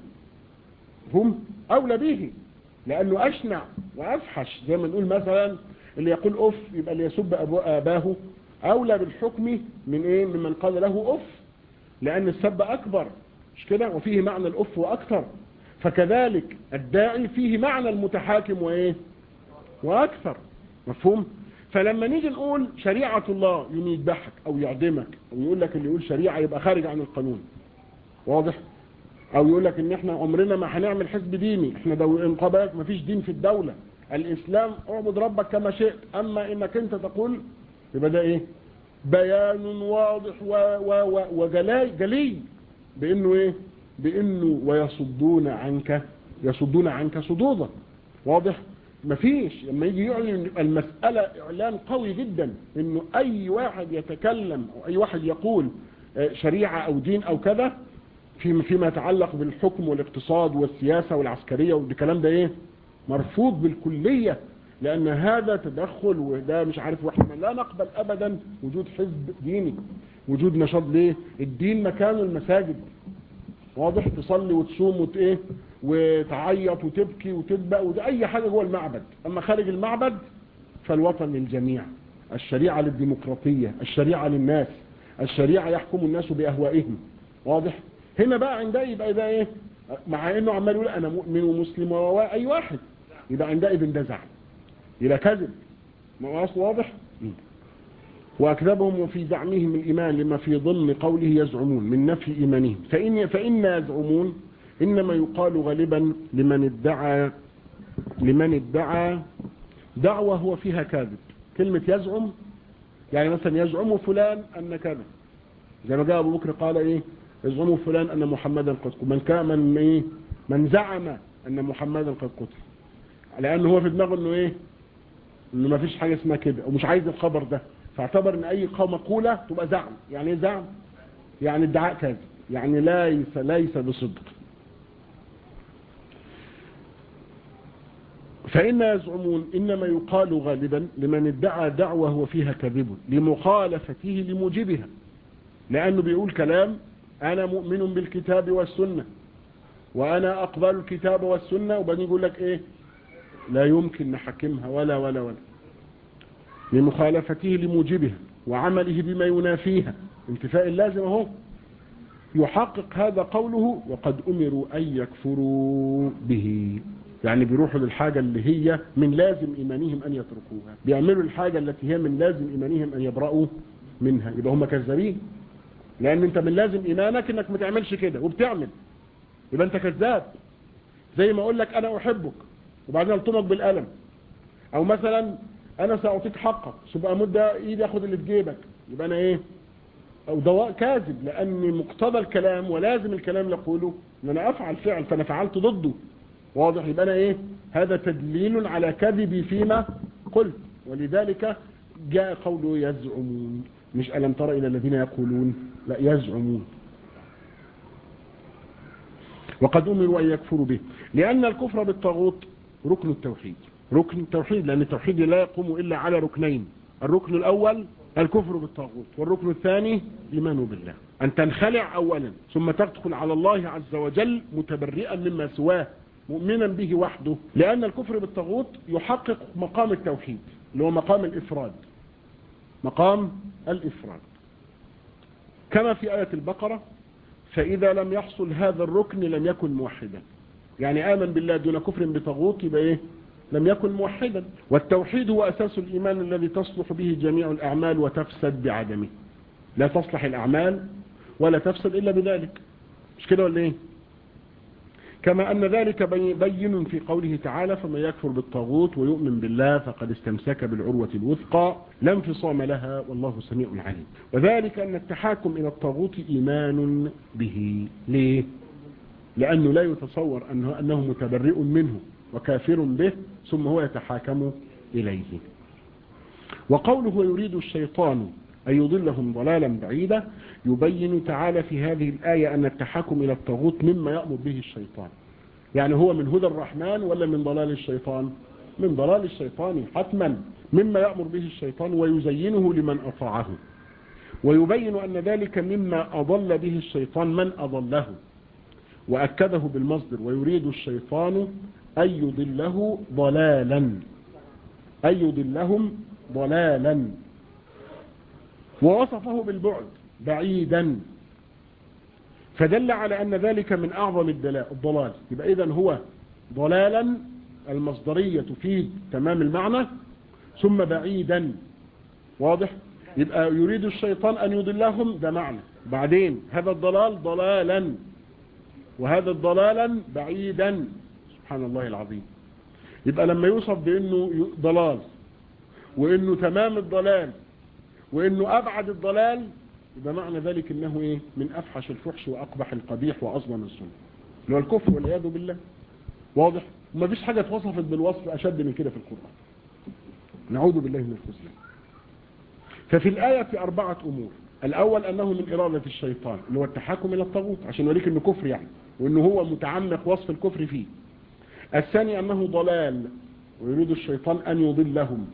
هم اولى به لانه اشنع وافحش زي ما نقول مثلا اللي يقول اف يبقى اللي يسب اباه اولى بالحكم من ايه ممن قال له اف لان السب اكبر مش كده وفيه معنى الاف واكثر فكذلك الداعي فيه معنى المتحاكم وايه واكثر مفهوم فلما نيجي نقول شريعة الله يوم يذبحك او يعدمك او يقول لك اللي يقول شريعة يبقى خارج عن القانون واضح او يقول لك ان احنا عمرنا ما هنعمل حزب ديني احنا دو انقبلت ما فيش دين في الدولة الاسلام اعبد ربك كما شئت اما انك انت تقول يبقى ده ايه بيان واضح و و و وجلاي جلي بانه ايه بانه ويصدون عنك يصدون عنك صدودا واضح مفيش لما يجي يعلن المسألة اعلان قوي جدا انه اي واحد يتكلم او اي واحد يقول شريعة او دين او كذا فيما فيما يتعلق بالحكم والاقتصاد والسياسة والعسكرية والكلام ده ايه مرفوض بالكلية لان هذا تدخل وده مش عارف واحنا لا نقبل ابدا وجود حزب ديني وجود نشاط ليه الدين مكانه المساجد واضح تصلي وتصوم وت ايه وتعيط وتبكي وتدبق وده اي حاجة جوه المعبد اما خارج المعبد فالوطن للجميع الشريعة للديمقراطية الشريعة للناس الشريعة يحكم الناس باهوائهم واضح هنا بقى عندها يبقى ده ايه مع انه عمال يقول انا مؤمن ومسلم واي واحد يبقى عندئذ ده زعم يبقى كذب ما واضح واكذبهم في زعمهم الايمان لما في ضمن قوله يزعمون من نفي ايمانهم فان فان يزعمون انما يقال غالبا لمن ادعى لمن ادعى دعوة هو فيها كاذب كلمة يزعم يعني مثلا يزعم فلان ان كذا زي ما جاء ابو بكر قال ايه يزعم فلان ان محمدا قد قتل من كان من ايه من زعم ان محمدا قد قتل لانه هو في دماغه انه ايه انه ما فيش حاجه اسمها كده ومش عايز الخبر ده فاعتبر ان اي مقوله تبقى زعم يعني ايه زعم يعني ادعاء كاذب يعني ليس ليس بصدق فإن يزعمون إنما يقال غالبا لمن ادعى دعوة هو فيها كذب لمخالفته لموجبها لأنه بيقول كلام أنا مؤمن بالكتاب والسنة وأنا أقبل الكتاب والسنة وبعدين يقول لك إيه لا يمكن نحكمها ولا ولا ولا لمخالفته لموجبها وعمله بما ينافيها انتفاء اللازم اهو يحقق هذا قوله وقد أمروا أن يكفروا به يعني بيروحوا للحاجة اللي هي من لازم إيمانهم أن يتركوها بيعملوا الحاجة التي هي من لازم إيمانهم أن يبرأوا منها يبقى هم كذابين لأن أنت من لازم إيمانك أنك ما تعملش كده وبتعمل يبقى أنت كذاب زي ما أقول لك أنا أحبك وبعدين ألطمك بالقلم أو مثلا أنا سأعطيك حقك سبقى مدة إيدي أخذ اللي في جيبك يبقى أنا إيه أو دواء كاذب لأن مقتضى الكلام ولازم الكلام يقوله أن أنا أفعل فعل فأنا فعلت ضده واضح يبقى انا ايه هذا تدليل على كذبي فيما قلت ولذلك جاء قوله يزعمون مش ألم تر إلى الذين يقولون لا يزعمون وقد أمروا أن يكفروا به لأن الكفر بالطاغوت ركن التوحيد ركن التوحيد لأن التوحيد لا يقوم إلا على ركنين الركن الأول الكفر بالطاغوت والركن الثاني الإيمان بالله أن تنخلع أولا ثم تدخل على الله عز وجل متبرئا مما سواه مؤمنا به وحده لأن الكفر بالطاغوت يحقق مقام التوحيد اللي هو مقام الإفراد مقام الإفراد كما في آية البقرة فإذا لم يحصل هذا الركن لم يكن موحدا يعني آمن بالله دون كفر بطاغوت يبقى إيه لم يكن موحدا والتوحيد هو أساس الإيمان الذي تصلح به جميع الأعمال وتفسد بعدمه لا تصلح الأعمال ولا تفسد إلا بذلك مش كده ولا إيه كما أن ذلك بين في قوله تعالى فمن يكفر بالطاغوت ويؤمن بالله فقد استمسك بالعروة الوثقى لا انفصام لها والله سميع عليم وذلك أن التحاكم إلى الطاغوت إيمان به ليه لأنه لا يتصور أنه, أنه متبرئ منه وكافر به ثم هو يتحاكم إليه وقوله يريد الشيطان أن يضلهم ضلالا بعيدا يبين تعالى في هذه الآية أن التحكم إلى الطاغوت مما يأمر به الشيطان يعني هو من هدى الرحمن ولا من ضلال الشيطان من ضلال الشيطان حتما مما يأمر به الشيطان ويزينه لمن أطاعه ويبين أن ذلك مما أضل به الشيطان من أضله وأكده بالمصدر ويريد الشيطان أن يضله ضلالا أن يضلهم ضلالا ووصفه بالبعد بعيدا فدل على أن ذلك من أعظم الضلال يبقى إذن هو ضلالا المصدرية تفيد تمام المعنى ثم بعيدا واضح يبقى يريد الشيطان أن يضلهم ده معنى بعدين هذا الضلال ضلالا وهذا الضلالا بعيدا سبحان الله العظيم يبقى لما يوصف بأنه ضلال وأنه تمام الضلال وأنه أبعد الضلال يبقى معنى ذلك أنه إيه من أفحش الفحش وأقبح القبيح وأظلم الظلم اللي هو الكفر والعياذ بالله واضح وما فيش حاجة اتوصفت بالوصف أشد من كده في القرآن نعوذ بالله من الخزلان ففي الآية في أربعة أمور الأول أنه من إرادة الشيطان اللي هو التحكم إلى الطاغوت عشان يوريك أنه كفر يعني وأنه هو متعمق وصف الكفر فيه الثاني أنه ضلال ويريد الشيطان أن يضلهم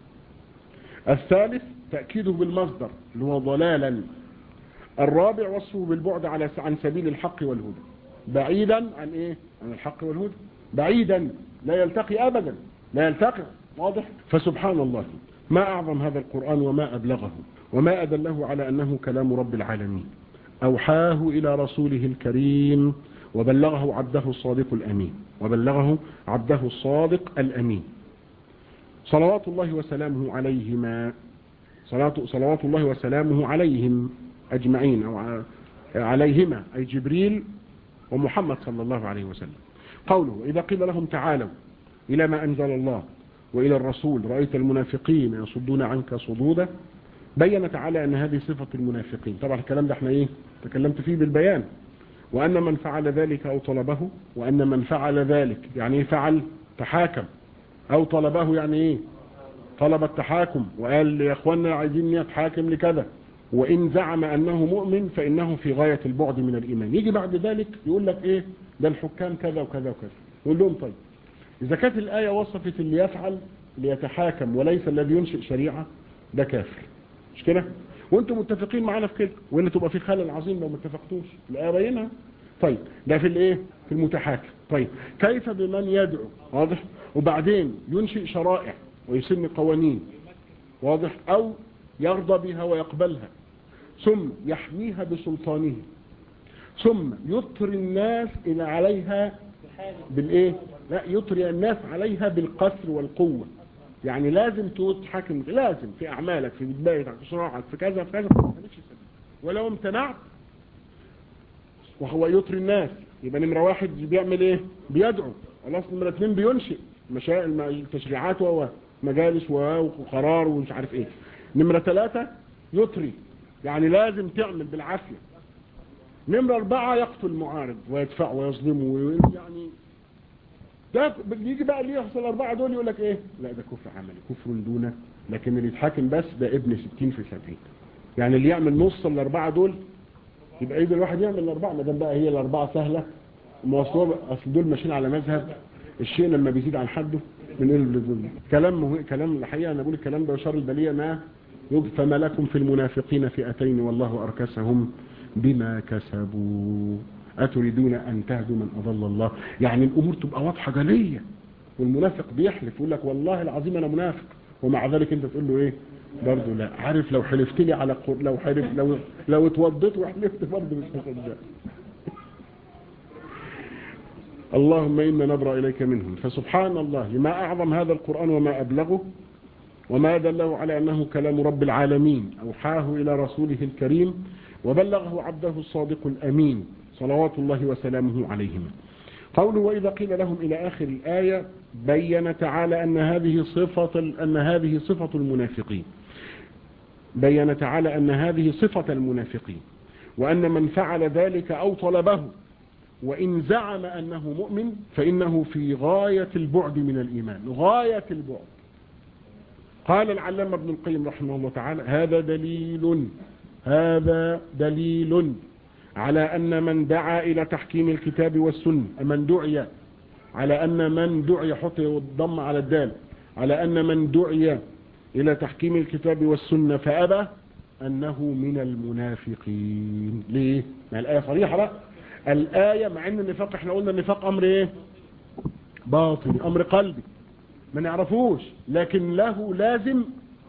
الثالث تأكيده بالمصدر اللي هو ضلالا الرابع وصفه بالبعد على عن سبيل الحق والهدى بعيدا عن ايه عن الحق والهدى بعيدا لا يلتقي ابدا لا يلتقي واضح فسبحان الله ما اعظم هذا القرآن وما ابلغه وما ادله على انه كلام رب العالمين اوحاه الى رسوله الكريم وبلغه عبده الصادق الامين وبلغه عبده الصادق الامين صلوات الله وسلامه عليهما صلاة صلوات الله وسلامه عليهم أجمعين أو عليهما أي جبريل ومحمد صلى الله عليه وسلم قوله إذا قيل لهم تعالوا إلى ما أنزل الله وإلى الرسول رأيت المنافقين يصدون عنك صدودا بين تعالى أن هذه صفة المنافقين طبعا الكلام ده احنا إيه تكلمت فيه بالبيان وأن من فعل ذلك أو طلبه وأن من فعل ذلك يعني إيه فعل تحاكم أو طلبه يعني إيه طلب التحاكم وقال يا اخوانا عايزين نتحاكم لكذا وإن زعم أنه مؤمن فإنه في غاية البعد من الإيمان يجي بعد ذلك يقول لك إيه ده الحكام كذا وكذا وكذا يقول لهم طيب إذا كانت الآية وصفت اللي يفعل ليتحاكم وليس الذي ينشئ شريعة ده كافر مش كده وانتم متفقين معانا في كده وان تبقى في خلل عظيم لو ما اتفقتوش الآية بينها طيب ده في الايه في المتحاكم طيب كيف بمن يدعو واضح وبعدين ينشئ شرائع ويسن قوانين واضح او يرضى بها ويقبلها ثم يحميها بسلطانه ثم يطري الناس الى عليها بالايه لا يطري الناس عليها بالقسر والقوة يعني لازم تتحكم لازم في اعمالك في بدايتك في صراعك في كذا في كذا ولو امتنعت وهو يطري الناس يبقى نمرة واحد بيعمل ايه بيدعو خلاص نمرة اتنين بينشئ مشاكل التشريعات وهو مجالس وقرار ومش عارف ايه نمرة ثلاثة يطري يعني لازم تعمل بالعافية نمرة اربعة يقتل المعارض ويدفع ويظلمه يعني ده يجي بقى اللي يحصل الأربعة دول يقول لك إيه لا ده كفر عملي كفر دونه لكن اللي يتحاكم بس ده ابن 60 في 70 يعني اللي يعمل نص الأربعة دول يبقى ايه الواحد يعمل الأربعة ما دام بقى هي الأربعة سهلة مواصلة أصل دول ماشيين على مذهب الشيء لما بيزيد عن حده من اللزوم كلام مه... كلام الحقيقة أنا بقول الكلام ده وشر البلية ما فما لكم في المنافقين فئتين والله أركسهم بما كسبوا أتريدون أن تهدوا من أضل الله يعني الأمور تبقى واضحة جلية والمنافق بيحلف يقول لك والله العظيم أنا منافق ومع ذلك أنت تقول له إيه برضه لا عارف لو حلفت لي على قر... لو حلف لو لو اتوضيت وحلفت برضه مش هصدق اللهم إنا نبرأ إليك منهم فسبحان الله ما أعظم هذا القرآن وما أبلغه وما دله على أنه كلام رب العالمين أوحاه إلى رسوله الكريم وبلغه عبده الصادق الأمين صلوات الله وسلامه عليهما قوله وإذا قيل لهم إلى آخر الآية بين تعالى أن هذه صفة أن هذه صفة المنافقين بين تعالى أن هذه صفة المنافقين وأن من فعل ذلك أو طلبه وإن زعم أنه مؤمن فإنه في غاية البعد من الإيمان غاية البعد قال العلامة ابن القيم رحمه الله تعالى هذا دليل هذا دليل على أن من دعا إلى تحكيم الكتاب والسنة من دعي على أن من دعي حط الضم على الدال على أن من دعي إلى تحكيم الكتاب والسنة فأبى أنه من المنافقين ليه؟ ما الآية صريحة بقى الآية مع أن النفاق احنا قلنا النفاق أمر إيه؟ باطني أمر قلبي ما نعرفوش لكن له لازم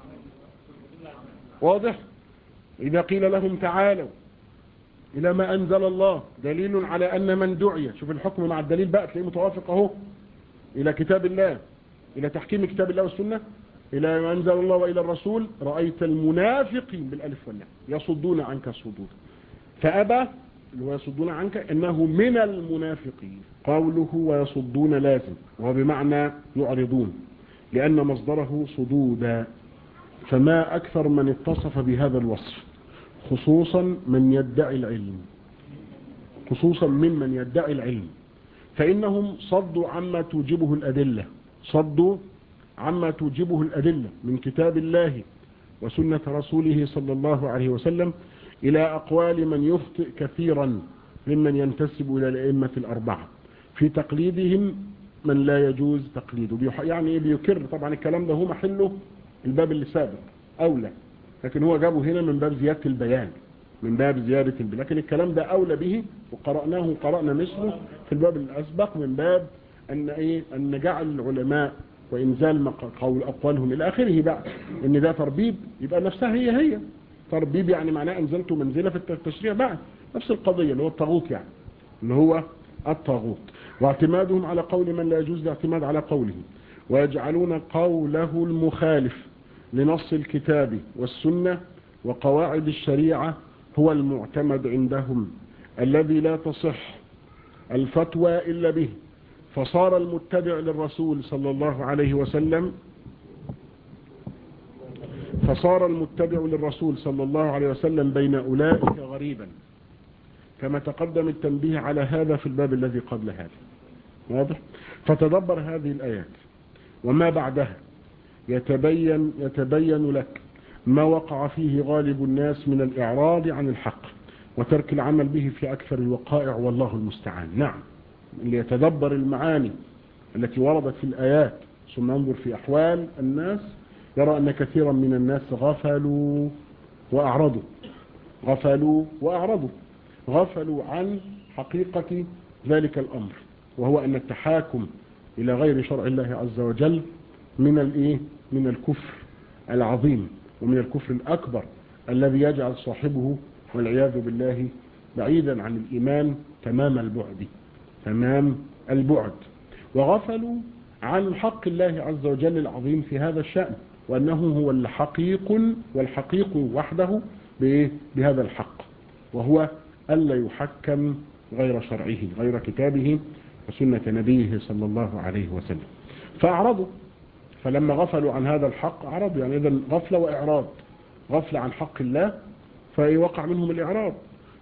واضح إذا قيل لهم تعالوا إلى ما أنزل الله دليل على أن من دعي شوف الحكم مع الدليل بقى تلاقيه متوافق اهو إلى كتاب الله إلى تحكيم كتاب الله والسنة إلى ما أنزل الله وإلى الرسول رأيت المنافقين بالألف واللام يصدون عنك الصدور فأبى اللي هو يصدون عنك إنه من المنافقين قوله ويصدون لازم وهو بمعنى يعرضون لأن مصدره صدودا فما أكثر من اتصف بهذا الوصف خصوصا من يدعي العلم خصوصا ممن يدعي العلم فإنهم صدوا عما توجبه الأدلة صدوا عما توجبه الأدلة من كتاب الله وسنة رسوله صلى الله عليه وسلم إلى أقوال من يخطئ كثيرا ممن ينتسب إلى الأئمة الأربعة في تقليدهم من لا يجوز تقليده يعني بيكر طبعا الكلام ده هو محله الباب اللي سابق أولى لكن هو جابه هنا من باب زيادة البيان من باب زيادة البيان لكن الكلام ده أولى به وقرأناه وقرأنا مثله في الباب الأسبق من باب أن, إيه أن جعل العلماء وإنزال قول أقوالهم إلى آخره بقى إن ده تربيب يبقى نفسها هي هي تربيب يعني معناه أنزلت منزلة في التشريع بعد نفس القضية اللي هو الطاغوت يعني اللي هو الطاغوت واعتمادهم على قول من لا يجوز الاعتماد على قوله ويجعلون قوله المخالف لنص الكتاب والسنة وقواعد الشريعة هو المعتمد عندهم الذي لا تصح الفتوى إلا به فصار المتبع للرسول صلى الله عليه وسلم فصار المتبع للرسول صلى الله عليه وسلم بين أولئك غريبا كما تقدم التنبيه على هذا في الباب الذي قبل هذا واضح فتدبر هذه الآيات وما بعدها يتبين, يتبين لك ما وقع فيه غالب الناس من الإعراض عن الحق وترك العمل به في أكثر الوقائع والله المستعان نعم اللي يتدبر المعاني التي وردت في الآيات ثم ينظر في أحوال الناس يرى أن كثيرا من الناس غفلوا وأعرضوا غفلوا وأعرضوا غفلوا عن حقيقة ذلك الأمر وهو أن التحاكم إلى غير شرع الله عز وجل من الإيه؟ من الكفر العظيم ومن الكفر الأكبر الذي يجعل صاحبه والعياذ بالله بعيدا عن الإيمان تمام البعد تمام البعد وغفلوا عن الحق الله عز وجل العظيم في هذا الشأن وأنه هو الحقيق والحقيق وحده بهذا الحق وهو ألا يحكم غير شرعه غير كتابه وسنة نبيه صلى الله عليه وسلم فأعرضوا فلما غفلوا عن هذا الحق أعرضوا يعني إذا غفلة وإعراض غفلة عن حق الله فيوقع منهم الإعراض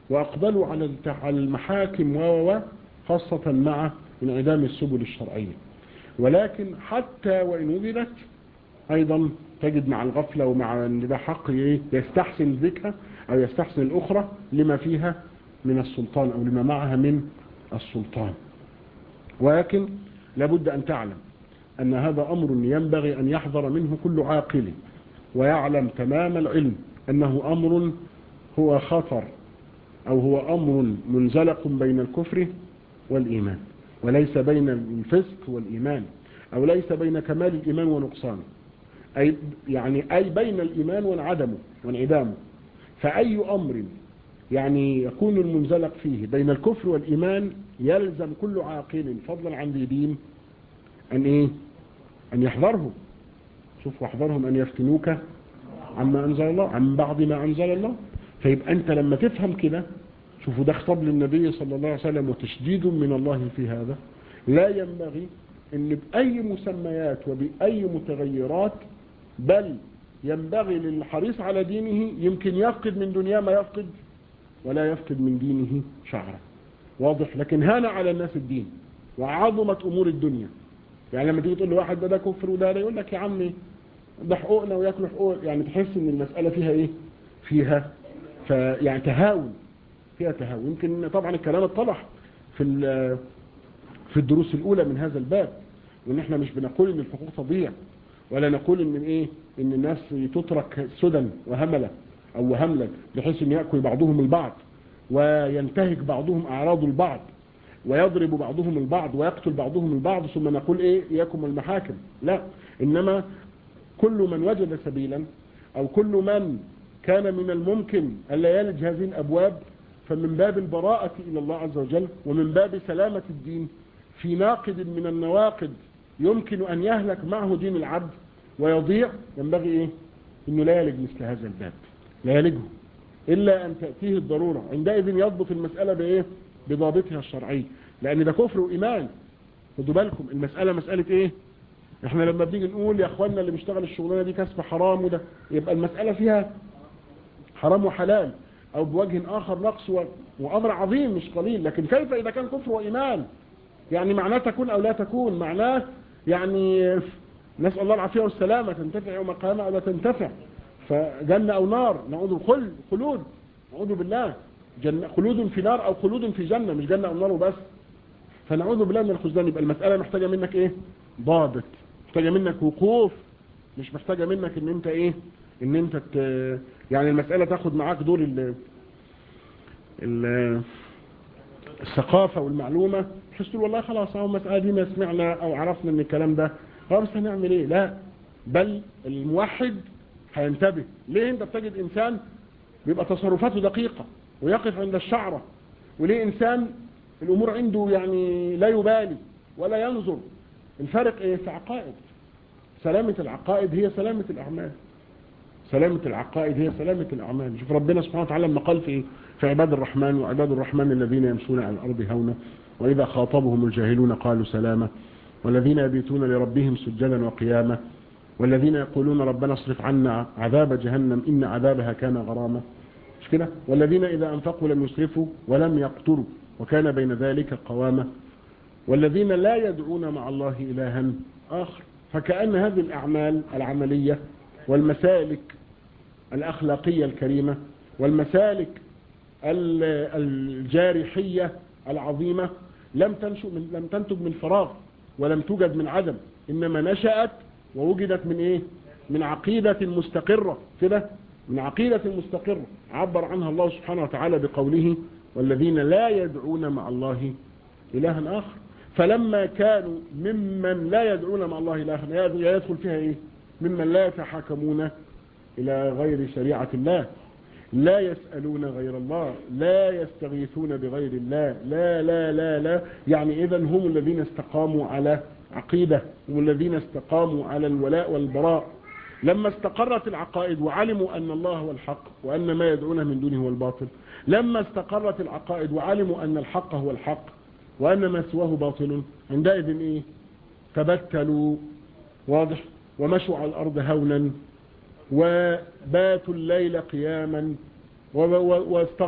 وأقبلوا على المحاكم و خاصة مع انعدام السبل الشرعية ولكن حتى وإن وجدت أيضا تجد مع الغفلة ومع أن ده حق إيه؟ يستحسن ذكرها أو يستحسن الأخرى لما فيها من السلطان أو لما معها من السلطان ولكن لابد أن تعلم أن هذا أمر ينبغي أن يحذر منه كل عاقل ويعلم تمام العلم أنه أمر هو خطر أو هو أمر منزلق بين الكفر والإيمان وليس بين الفسق والإيمان أو ليس بين كمال الإيمان ونقصانه أي يعني أي بين الإيمان وانعدمه وانعدامه فأي أمر يعني يكون المنزلق فيه بين الكفر والإيمان يلزم كل عاقل فضلا عن ذي دين أن إيه أن يحذره شوف واحذرهم أن يفتنوك عما أنزل الله عن بعض ما أنزل الله فيبقى أنت لما تفهم كده شوفوا ده خطاب للنبي صلى الله عليه وسلم وتشديد من الله في هذا لا ينبغي أن بأي مسميات وبأي متغيرات بل ينبغي للحريص على دينه يمكن يفقد من دنياه ما يفقد ولا يفقد من دينه شعرا واضح لكن هان على الناس الدين وعظمت أمور الدنيا يعني لما تيجي تقول لواحد ده ده كفر وده ده يقول لك يا عمي ده حقوقنا وياكلوا حقوق يعني تحس ان المسألة فيها ايه فيها فيعني تهاون فيها تهاون يمكن طبعا الكلام اتضح في في الدروس الاولى من هذا الباب وان احنا مش بنقول ان الحقوق تضيع ولا نقول ان ايه ان الناس تترك سدى وهملة او هملا بحيث ان يأكل بعضهم البعض وينتهك بعضهم اعراض البعض ويضرب بعضهم البعض ويقتل بعضهم البعض ثم نقول ايه اياكم المحاكم لا انما كل من وجد سبيلا او كل من كان من الممكن الا يلج هذه الابواب فمن باب البراءة الى الله عز وجل ومن باب سلامة الدين في ناقد من النواقد يمكن ان يهلك معه دين العبد ويضيع ينبغي ايه انه لا يلج مثل هذا الباب لا يلجه الا ان تأتيه الضرورة عندئذ يضبط المسألة بايه بضابطها الشرعي لان ده كفر وايمان خدوا بالكم المسألة مسألة ايه احنا لما بنيجي نقول يا اخواننا اللي بيشتغل الشغلانة دي كسب حرام وده يبقى المسألة فيها حرام وحلال او بوجه اخر نقص و... وامر عظيم مش قليل لكن كيف اذا كان كفر وايمان يعني معناه تكون او لا تكون معناه يعني نسأل الله العافية والسلامة تنتفع يوم القيامة او لا تنتفع فجنة او نار نعوذ خل خلود نعوذ بالله جنة خلود في نار او خلود في جنة مش جنة او نار وبس فنعوذ بالله من الخزدان يبقى المسألة محتاجة منك ايه ضابط محتاجة منك وقوف مش محتاجة منك ان انت ايه ان انت ت... يعني المسألة تاخد معاك دور ال... ال... الثقافة والمعلومة تحس تقول والله خلاص اهو المسألة دي ما سمعنا او عرفنا ان الكلام ده خلاص هنعمل ايه لا بل الموحد هينتبه ليه انت بتجد انسان بيبقى تصرفاته دقيقة ويقف عند الشعرة وليه انسان الامور عنده يعني لا يبالي ولا ينظر الفرق ايه في عقائد سلامة العقائد هي سلامة الاعمال سلامة العقائد هي سلامة الاعمال شوف ربنا سبحانه وتعالى لما قال في في عباد الرحمن وعباد الرحمن الذين يمشون على الارض هونا واذا خاطبهم الجاهلون قالوا سلاما والذين يبيتون لربهم سجدا وقياما والذين يقولون ربنا اصرف عنا عذاب جهنم إن عذابها كان غراما مش كده والذين إذا أنفقوا لم يسرفوا ولم يقتروا وكان بين ذلك قواما والذين لا يدعون مع الله إلها آخر فكأن هذه الأعمال العملية والمسالك الأخلاقية الكريمة والمسالك الجارحية العظيمة لم تنشئ من لم تنتج من فراغ ولم توجد من عدم إنما نشأت ووجدت من ايه من عقيدة مستقرة كده من عقيدة مستقرة عبر عنها الله سبحانه وتعالى بقوله والذين لا يدعون مع الله إلها آخر فلما كانوا ممن لا يدعون مع الله إلها يدخل فيها إيه ممن لا يتحاكمون إلى غير شريعة الله لا يسألون غير الله لا يستغيثون بغير الله لا لا لا لا يعني إذا هم الذين استقاموا على عقيدة هم الذين استقاموا على الولاء والبراء لما استقرت العقائد وعلموا أن الله هو الحق وأن ما يدعونه من دونه هو الباطل لما استقرت العقائد وعلموا أن الحق هو الحق وأن ما سواه باطل عندئذ إيه تبتلوا واضح ومشوا على الأرض هونا وباتوا الليل قياما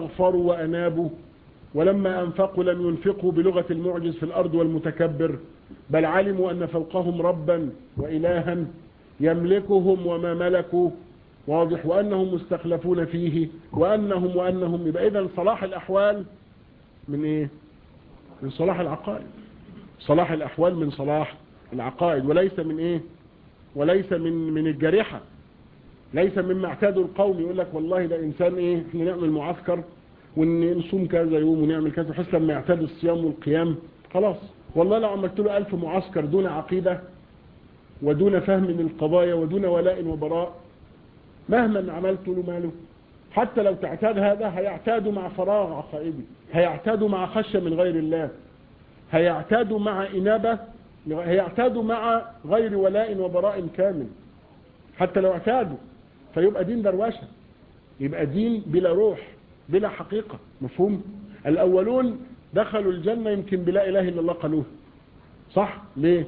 واستغفروا وأنابوا ولما أنفقوا لم ينفقوا بلغة المعجز في الأرض والمتكبر بل علموا أن فوقهم ربا وإلها يملكهم وما ملكوا واضح وأنهم مستخلفون فيه وأنهم وأنهم يبقى إذن صلاح الأحوال من إيه من صلاح العقائد صلاح الأحوال من صلاح العقائد وليس من إيه وليس من من الجريحة ليس مما اعتادوا القوم يقول لك والله ده إنسان إيه احنا نعمل معسكر ونصوم كذا يوم ونعمل كذا بحيث لما يعتاد الصيام والقيام خلاص والله لو عملت له ألف معسكر دون عقيدة ودون فهم للقضايا ودون ولاء وبراء مهما عملت له ماله حتى لو تعتاد هذا هيعتاد مع فراغ عقائدي هيعتاد مع خشية من غير الله هيعتاد مع إنابة هيعتاد مع غير ولاء وبراء كامل حتى لو اعتادوا فيبقى دين دروشة يبقى دين بلا روح بلا حقيقة مفهوم الأولون دخلوا الجنة يمكن بلا إله إلا الله قالوه صح ليه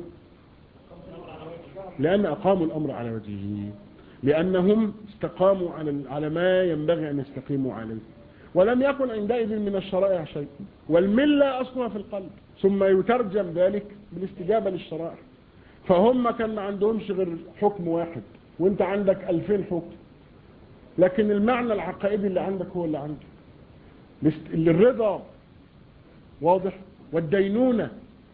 لأن أقاموا الأمر على وجهه لأنهم استقاموا على على ما ينبغي أن يستقيموا عليه ولم يكن عندئذ من الشرائع شيء والملة أصلها في القلب ثم يترجم ذلك بالاستجابة للشرائع فهم كان ما عندهمش غير حكم واحد وانت عندك ألفين حكم لكن المعنى العقائدي اللي عندك هو اللي عندك الرضا واضح والدينونة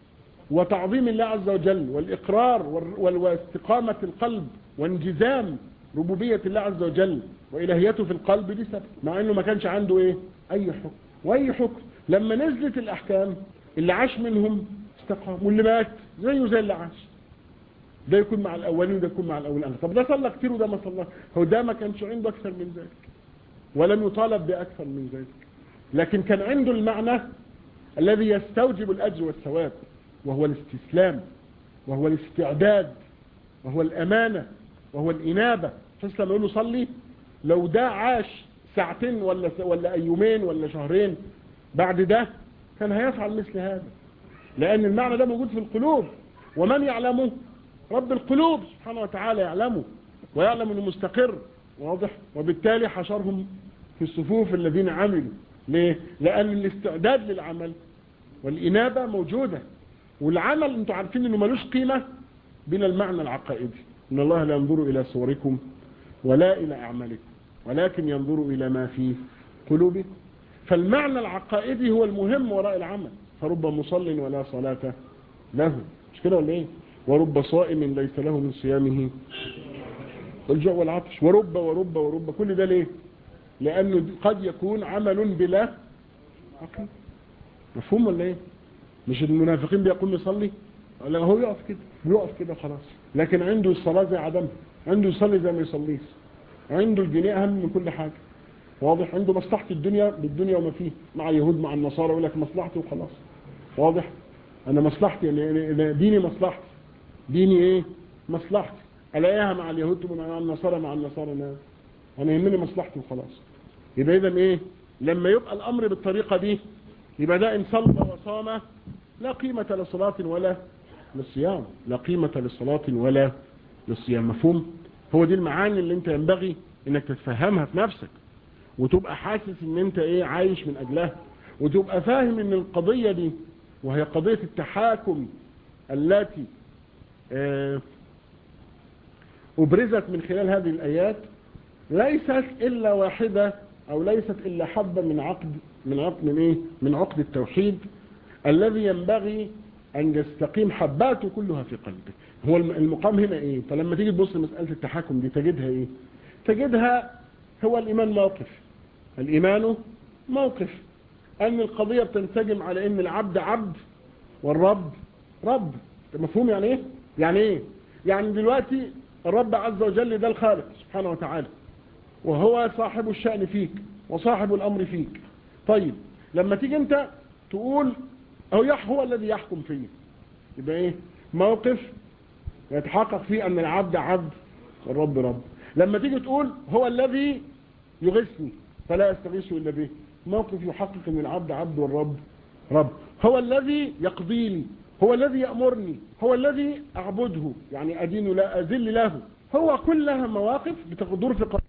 وتعظيم الله عز وجل والإقرار واستقامة القلب وانجزام ربوبية الله عز وجل وإلهيته في القلب دي سبب مع أنه ما كانش عنده إيه أي حكم وأي حكم لما نزلت الأحكام اللي عاش منهم استقام واللي مات زيه زي اللي عاش ده يكون مع الأولين وده يكون مع الأولين طب ده صلى كتير وده ما صلى هو ده ما كانش عنده أكثر من ذلك ولم يطالب بأكثر من ذلك لكن كان عنده المعنى الذي يستوجب الأجر والثواب وهو الاستسلام وهو الاستعداد وهو الأمانة وهو الإنابة حس لما يقول له صلي لو ده عاش ساعتين ولا ولا يومين ولا شهرين بعد ده كان هيفعل مثل هذا لأن المعنى ده موجود في القلوب ومن يعلمه رب القلوب سبحانه وتعالى يعلمه ويعلم انه مستقر واضح وبالتالي حشرهم في الصفوف الذين عملوا ليه لأن الاستعداد للعمل والإنابة موجودة والعمل انتوا عارفين انه ملوش قيمة بلا المعنى العقائدي ان الله لا ينظر الى صوركم ولا الى اعمالكم ولكن ينظر الى ما في قلوبكم فالمعنى العقائدي هو المهم وراء العمل فرب مصل ولا صلاة له مش كده ولا ايه ورب صائم ليس له من صيامه الجوع والعطش ورب ورب ورب كل ده ليه لانه قد يكون عمل بلا عقيدة مفهوم ولا ايه مش المنافقين بيقوم يصلي لا هو يقف كده بيقف كده خلاص لكن عنده الصلاة زي عدم عنده يصلي زي ما يصليش عنده الجنيه أهم من كل حاجة واضح عنده مصلحة الدنيا بالدنيا وما فيه مع يهود مع النصارى يقول لك مصلحتي وخلاص واضح أنا مصلحتي يعني ديني مصلحتي ديني إيه مصلحتي ألاقيها مع اليهود مع النصارى مع النصارى أنا أنا يهمني مصلحتي وخلاص يبقى إذا إيه لما يبقى الأمر بالطريقة دي يبقى ده إن صلى وصام لا قيمة لصلاة ولا للصيام لا قيمة للصلاة ولا للصيام مفهوم هو دي المعاني اللي انت ينبغي انك تتفهمها في نفسك وتبقى حاسس ان انت ايه عايش من اجلها وتبقى فاهم ان القضية دي وهي قضية التحاكم التي اه ابرزت من خلال هذه الايات ليست الا واحدة او ليست الا حبة من عقد من عقد من ايه من عقد التوحيد الذي ينبغي أن يستقيم حباته كلها في قلبه هو المقام هنا إيه فلما تيجي تبص لمسألة التحكم دي تجدها إيه تجدها هو الإيمان موقف الإيمان موقف أن القضية بتنسجم على أن العبد عبد والرب رب مفهوم يعني إيه يعني إيه يعني دلوقتي الرب عز وجل ده الخالق سبحانه وتعالى وهو صاحب الشأن فيك وصاحب الأمر فيك طيب لما تيجي أنت تقول أو يح هو الذي يحكم فيه يبقى إيه موقف يتحقق فيه أن العبد عبد والرب رب لما تيجي تقول هو الذي يغثني فلا يستغيث إلا به موقف يحقق أن العبد عبد والرب رب هو الذي يقضي لي هو الذي يأمرني هو الذي أعبده يعني أدين لا أذل له هو كلها مواقف بتدور في